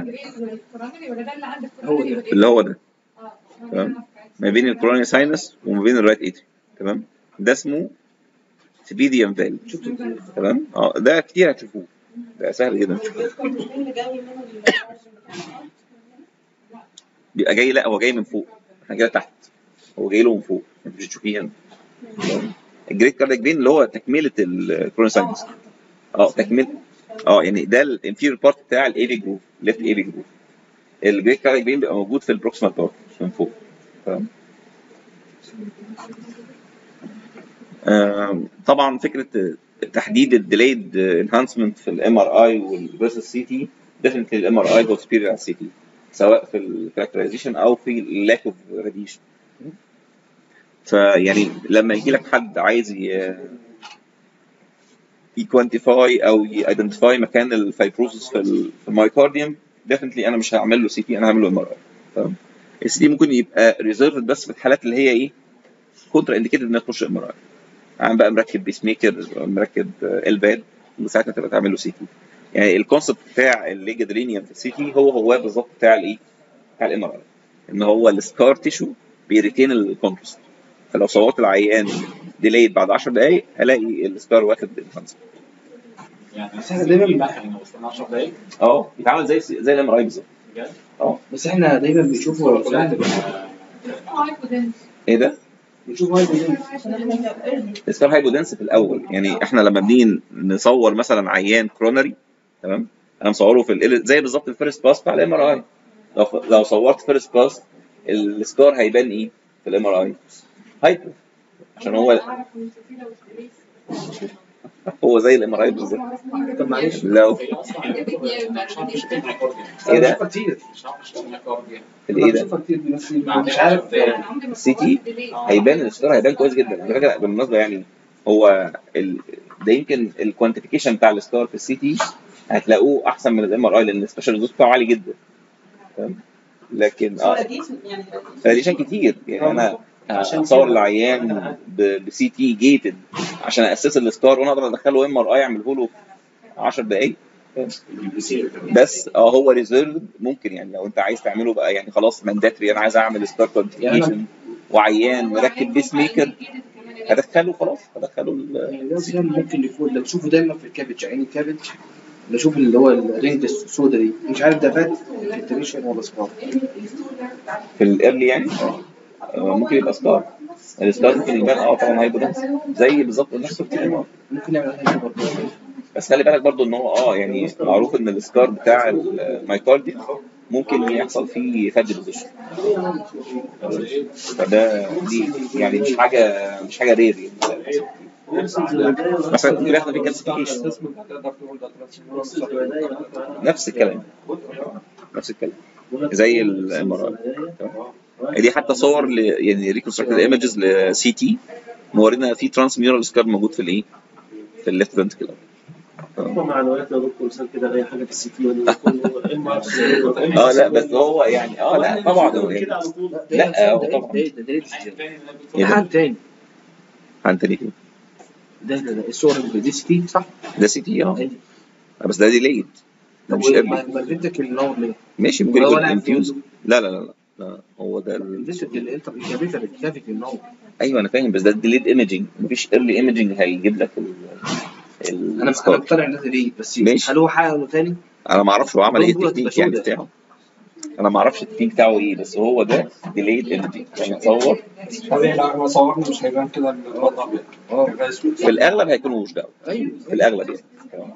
[SPEAKER 5] هو
[SPEAKER 1] اللي هو ده تمام ما بين الكوروني ساينس وما بين الرايت ايتري تمام ده اسمه سبيديوم فالف تمام اه ده كتير هتشوفوه ده سهل جدا تشوفوه بيبقى جاي لا هو جاي من فوق احنا كده تحت هو جاي له من فوق انت مش هتشوفيه هنا تمام؟ الجريت كاردياك فين اللي هو تكمله الكوروني ساينس اه تكمله اه يعني ده الانفيريور بارت بتاع الايفي جروف ليفت ايفي جروف الجريت كاردياك فين بيبقى موجود في البروكسيمال بارت من فوق تمام آم، طبعا فكره تحديد الديليد انهانسمنت في الام ار اي والفيرسس سي تي ديفنتلي الام ار اي هو سبيريور على السي تي سواء في الكاركترايزيشن او في اللاك اوف راديشن فيعني لما يجي لك حد عايز ي- يكوانتيفاي او يايدنتيفاي مكان الفايبروسس في ال- في المايكارديوم ديفنتلي انا مش هعمل له سي تي انا هعمل له ام ار اي تمام السي تي ممكن يبقى ريزيرفد بس في الحالات اللي هي ايه كونترا انديكيتد انها تخش ام ار اي عم بقى مركب بيس ميكر مركب الباد وساعتها تبقى تعمل له سي تي يعني الكونسبت بتاع الليجادرينيوم في السي تي هو هو بالظبط بتاع الايه بتاع الام ار اي ان هو السكار تيشو بيريتين الكونتراست فلو صورت العيان ديليد بعد 10 دقائق هلاقي السكار واخد الكونسبت
[SPEAKER 4] يعني
[SPEAKER 3] بس احنا دايما بنبقى-
[SPEAKER 4] احنا وصلنا 10 دقايق
[SPEAKER 1] اه بيتعمل زي زي الام ار اي بالظبط
[SPEAKER 4] بجد
[SPEAKER 1] اه
[SPEAKER 3] بس احنا دايما بنشوفه
[SPEAKER 4] كلها
[SPEAKER 3] ساعات
[SPEAKER 4] تبقى
[SPEAKER 1] ايه ده؟
[SPEAKER 3] بنشوف هاي بيدنس
[SPEAKER 1] السكار هايبودنس في الاول يعني احنا لما بنيجي نصور مثلا عيان كرونري تمام انا مصوره في ال زي بالظبط الفيرست باس بتاع الام ار اي لو لو صورت فيرست باس السكار هيبان ايه في الام ار اي هايبر عشان هو هو زي الام ار اي بالظبط
[SPEAKER 3] طب معلش
[SPEAKER 1] لو
[SPEAKER 4] هي اصلا مش عارف مش مايكارديا
[SPEAKER 1] ايه ده؟
[SPEAKER 3] بشوفها كتير
[SPEAKER 4] مش عارف مش مايكارديا
[SPEAKER 1] الايه ده؟
[SPEAKER 3] بشوفها كتير بس
[SPEAKER 4] ما
[SPEAKER 3] مش عارف
[SPEAKER 1] السي تي هيبان السكار هيبان كويس جدا على فكره بالمناسبه يعني هو ال... ده يمكن الكوانتيفيكيشن بتاع السكار في السي تي هتلاقوه احسن من الام ار اي لان السبيشال دوز بتاعه عالي جدا تمام لكن اه راديشن كتير يعني انا اصور العيان بسي تي جيتد عشان اسس السكار وانا اقدر ادخله ام ار اي اعمله له في 10 دقائق بس اه هو ريزيرفد ممكن يعني لو انت عايز تعمله بقى يعني خلاص مانداتري انا عايز اعمل ستار كونتينيشن وعيان مركب بيس ميكر هدخله خلاص هدخله ال-
[SPEAKER 3] يعني ده سؤال ممكن يكون اللي بشوفه دايما في الكابج عين الكابج بشوف اللي هو الرينج السودا دي مش عارف ده فات فلتريشن ولا سكار
[SPEAKER 1] في الايرلي يعني آه، ممكن يبقى ستار الستار ممكن يبان اه طبعا هايبودنس زي بالظبط نفس الكلام
[SPEAKER 3] ممكن نعمل عليها برضه
[SPEAKER 1] بس خلي بالك برضو ان هو اه يعني معروف ان السكار بتاع المايكارديا ممكن يحصل فيه فاد ديبوزيشن فده دي يعني مش حاجه مش حاجه رير يعني مثلا ممكن يحصل فيه كالسيفيكيشن
[SPEAKER 2] تقدر تقول ده ترانسفير
[SPEAKER 1] نفس الكلام نفس الكلام زي الام ار اي دي حتى صور ل يعني ريكونستراكتد ايمجز لسي تي مورينا في ترانس ميورال سكار موجود في الايه؟ في الليفت فنتكلر
[SPEAKER 6] معلومات يا دكتور مثلا كده اي حاجه في السي تي ولا كله ام ار
[SPEAKER 1] اه لا بس هو يعني اه لا طبعا هو
[SPEAKER 6] كده
[SPEAKER 1] يعني
[SPEAKER 6] على طول
[SPEAKER 1] لا، هو طبعا.
[SPEAKER 3] ده ده ده
[SPEAKER 1] إيه
[SPEAKER 3] ده
[SPEAKER 1] ده؟
[SPEAKER 3] حد تاني
[SPEAKER 1] عن تاني كده
[SPEAKER 3] ده ده ده الصور اللي دي سي تي صح؟
[SPEAKER 1] ده سي تي اه
[SPEAKER 3] أيوة.
[SPEAKER 1] بس ده ديليد ده
[SPEAKER 3] طب
[SPEAKER 1] مش
[SPEAKER 3] ما
[SPEAKER 1] ايرلي
[SPEAKER 3] ما اديتك النور ليه؟
[SPEAKER 1] ماشي ممكن
[SPEAKER 3] هو
[SPEAKER 1] يكون
[SPEAKER 3] لاعب
[SPEAKER 1] انفيوز
[SPEAKER 3] فيه.
[SPEAKER 1] لا لا لا لا لا هو ده ال-
[SPEAKER 3] اديتك الانتر الكافيتر الكافيتي النور
[SPEAKER 1] ايوه انا فاهم بس ده ديليد ايمجنج مفيش ايرلي ايمجنج هيجيب لك ال ال
[SPEAKER 3] انا انا
[SPEAKER 1] السكار.
[SPEAKER 3] مقتنع ان ده ليه بس
[SPEAKER 1] ماشي.
[SPEAKER 3] هل هو حقق انه تاني؟
[SPEAKER 1] انا ما اعرفش هو عمل ايه
[SPEAKER 3] موجود
[SPEAKER 1] التكنيك يعني
[SPEAKER 3] بسودة.
[SPEAKER 1] بتاعه انا ما اعرفش التكنيك بتاعه ايه بس هو ده ديليد ايمجنج يعني تصور
[SPEAKER 2] طبيعي لو احنا صورنا مش هيبان كده الوضع ابيض
[SPEAKER 3] اه
[SPEAKER 2] هيبقى اسود
[SPEAKER 1] في الاغلب هيكون وش ده
[SPEAKER 3] ايوه
[SPEAKER 1] في الاغلب يعني تمام.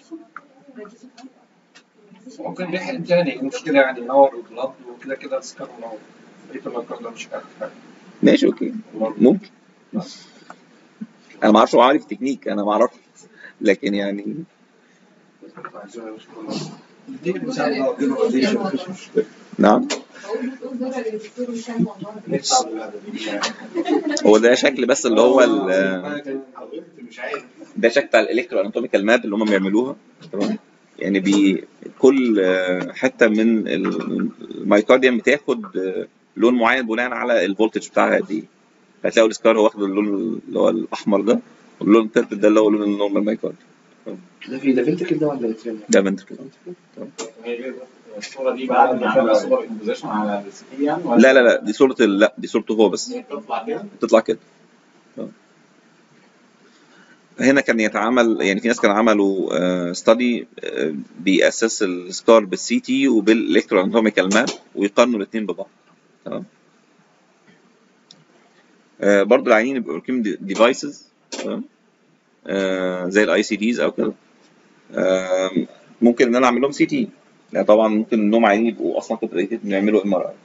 [SPEAKER 2] ممكن نحقن تاني المشكلة يعني نور وبلاد وكده كده السكر نور بقيت المكان ده مش عارف حاجة
[SPEAKER 1] ماشي اوكي ممكن انا ما اعرفش هو عارف تكنيك انا ما اعرفش لكن يعني نعم هو ده شكل بس اللي هو ال- ده شكل بتاع الالكترو اناتوميكال ماب اللي هم بيعملوها تمام يعني بي كل آه، حته من ال- المايكارديوم بتاخد آه، لون معين بناء على الفولتج بتاعها قد ايه هتلاقوا السكار هو واخد اللون اللي هو الاحمر ده واللون البيربل ده اللي هو لون النورمال مايكارديوم
[SPEAKER 3] ده في ده فينتكل ده ولا ايه؟
[SPEAKER 1] ده فنتركل
[SPEAKER 4] هي دي الصورة دي بعد ما عمل صور كومبوزيشن على السي تي يعني ولا
[SPEAKER 1] لا لا لا دي صورة ال- لا دي صورته هو بس
[SPEAKER 4] بتطلع كده؟
[SPEAKER 1] بتطلع كده آه. هنا كان يتعامل يعني في ناس كانوا عملوا ستادي بيأسس السكار بالسي تي وبالالكترو اناتوميكال ماب ويقارنوا الاثنين ببعض تمام آه، برضو العيانين بيبقوا راكبين ديفايسز تمام آه، زي الاي سي ديز او كده آه، ممكن ان انا اعمل لهم سي تي يعني طبعا ممكن انهم عيانين يبقوا اصلا كنت ان يعملوا ام ار اي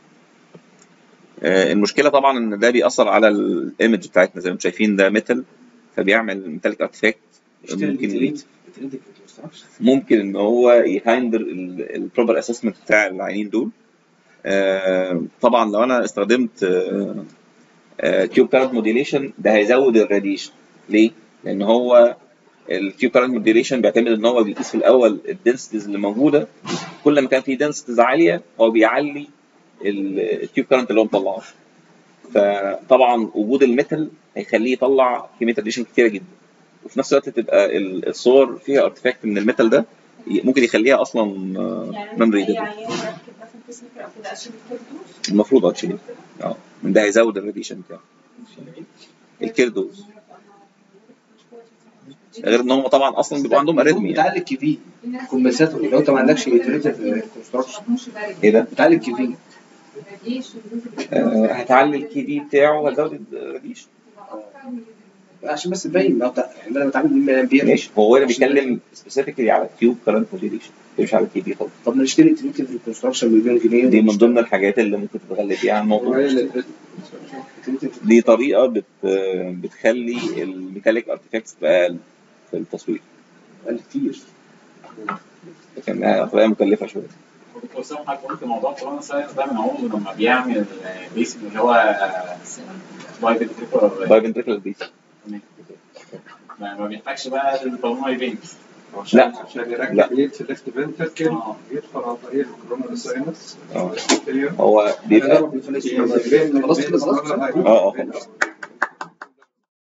[SPEAKER 1] المشكله طبعا ان ده بيأثر على الايمج بتاعتنا زي ما انتم شايفين ده ميتال فبيعمل ميتاليك ارتفاكت ممكن ممكن ان هو يهايندر البروبر اسسمنت بتاع العينين دول آه، طبعا لو انا استخدمت تيوب كارنت موديليشن ده هيزود الراديشن ليه؟ لان هو التيوب كارنت موديليشن بيعتمد ان هو بيقيس في الاول الدنسيتيز اللي موجوده كل ما كان في دنسيتيز عاليه هو بيعلي التيوب كارنت اللي هو مطلعه فطبعا وجود الميتال هيخليه يطلع كميه راديشن كتيره جدا وفي نفس الوقت تبقى ال- الصور فيها ارتفاكت من الميتال ده ي- ممكن يخليها اصلا ميموري
[SPEAKER 5] يعني اي عيان مركب مثلا بيس ميكر او كده اشيل الكردوس
[SPEAKER 1] المفروض هتشيل اه من ده هيزود الراديشن بتاعه الكيردوز غير ان هم طبعا اصلا بيبقى عندهم اريثميا
[SPEAKER 3] بتعلق كي في كومبنساتوري لو انت ما عندكش اتريتيف كونستراكشن
[SPEAKER 1] ايه ده؟
[SPEAKER 3] بتعلق كي في
[SPEAKER 1] آه هتعلي الكي دي بتاعه هتزود الراديشن
[SPEAKER 3] عشان بس تبين لو بتاع- يعني انا بتعامل من امبير
[SPEAKER 1] ماشي هو هنا بيتكلم سبيسيفيكلي على التيوب كارنت موديليشن مش على الكي دي خالص
[SPEAKER 3] طب ما نشتري اتريتيف كونستراكشن مليون جنيه
[SPEAKER 1] دي من ضمن الحاجات اللي ممكن تتغلب بيها على الموضوع دي طريقه بت بتخلي الميتاليك ارتفاكتس تبقى اقل في التصوير
[SPEAKER 3] قال كتير
[SPEAKER 1] لكنها طريقه مكلفه شويه
[SPEAKER 4] دكتور سام حضرتك قلت موضوع كورونا ساينس ده من عمره لما بيعمل بيس اللي هو بايبل تريبر
[SPEAKER 1] بايفنتريكولار بيس
[SPEAKER 4] ما ما بيحتاجش بقى البالمونري فينز
[SPEAKER 1] لا.
[SPEAKER 2] عشان
[SPEAKER 1] لا.
[SPEAKER 2] يركب ليد في الليفت فنتركل يدخل عن طريق الكورونا ساينس
[SPEAKER 1] اه هو بيبقى
[SPEAKER 3] خلاص كده خلاص
[SPEAKER 1] اه اه خلاص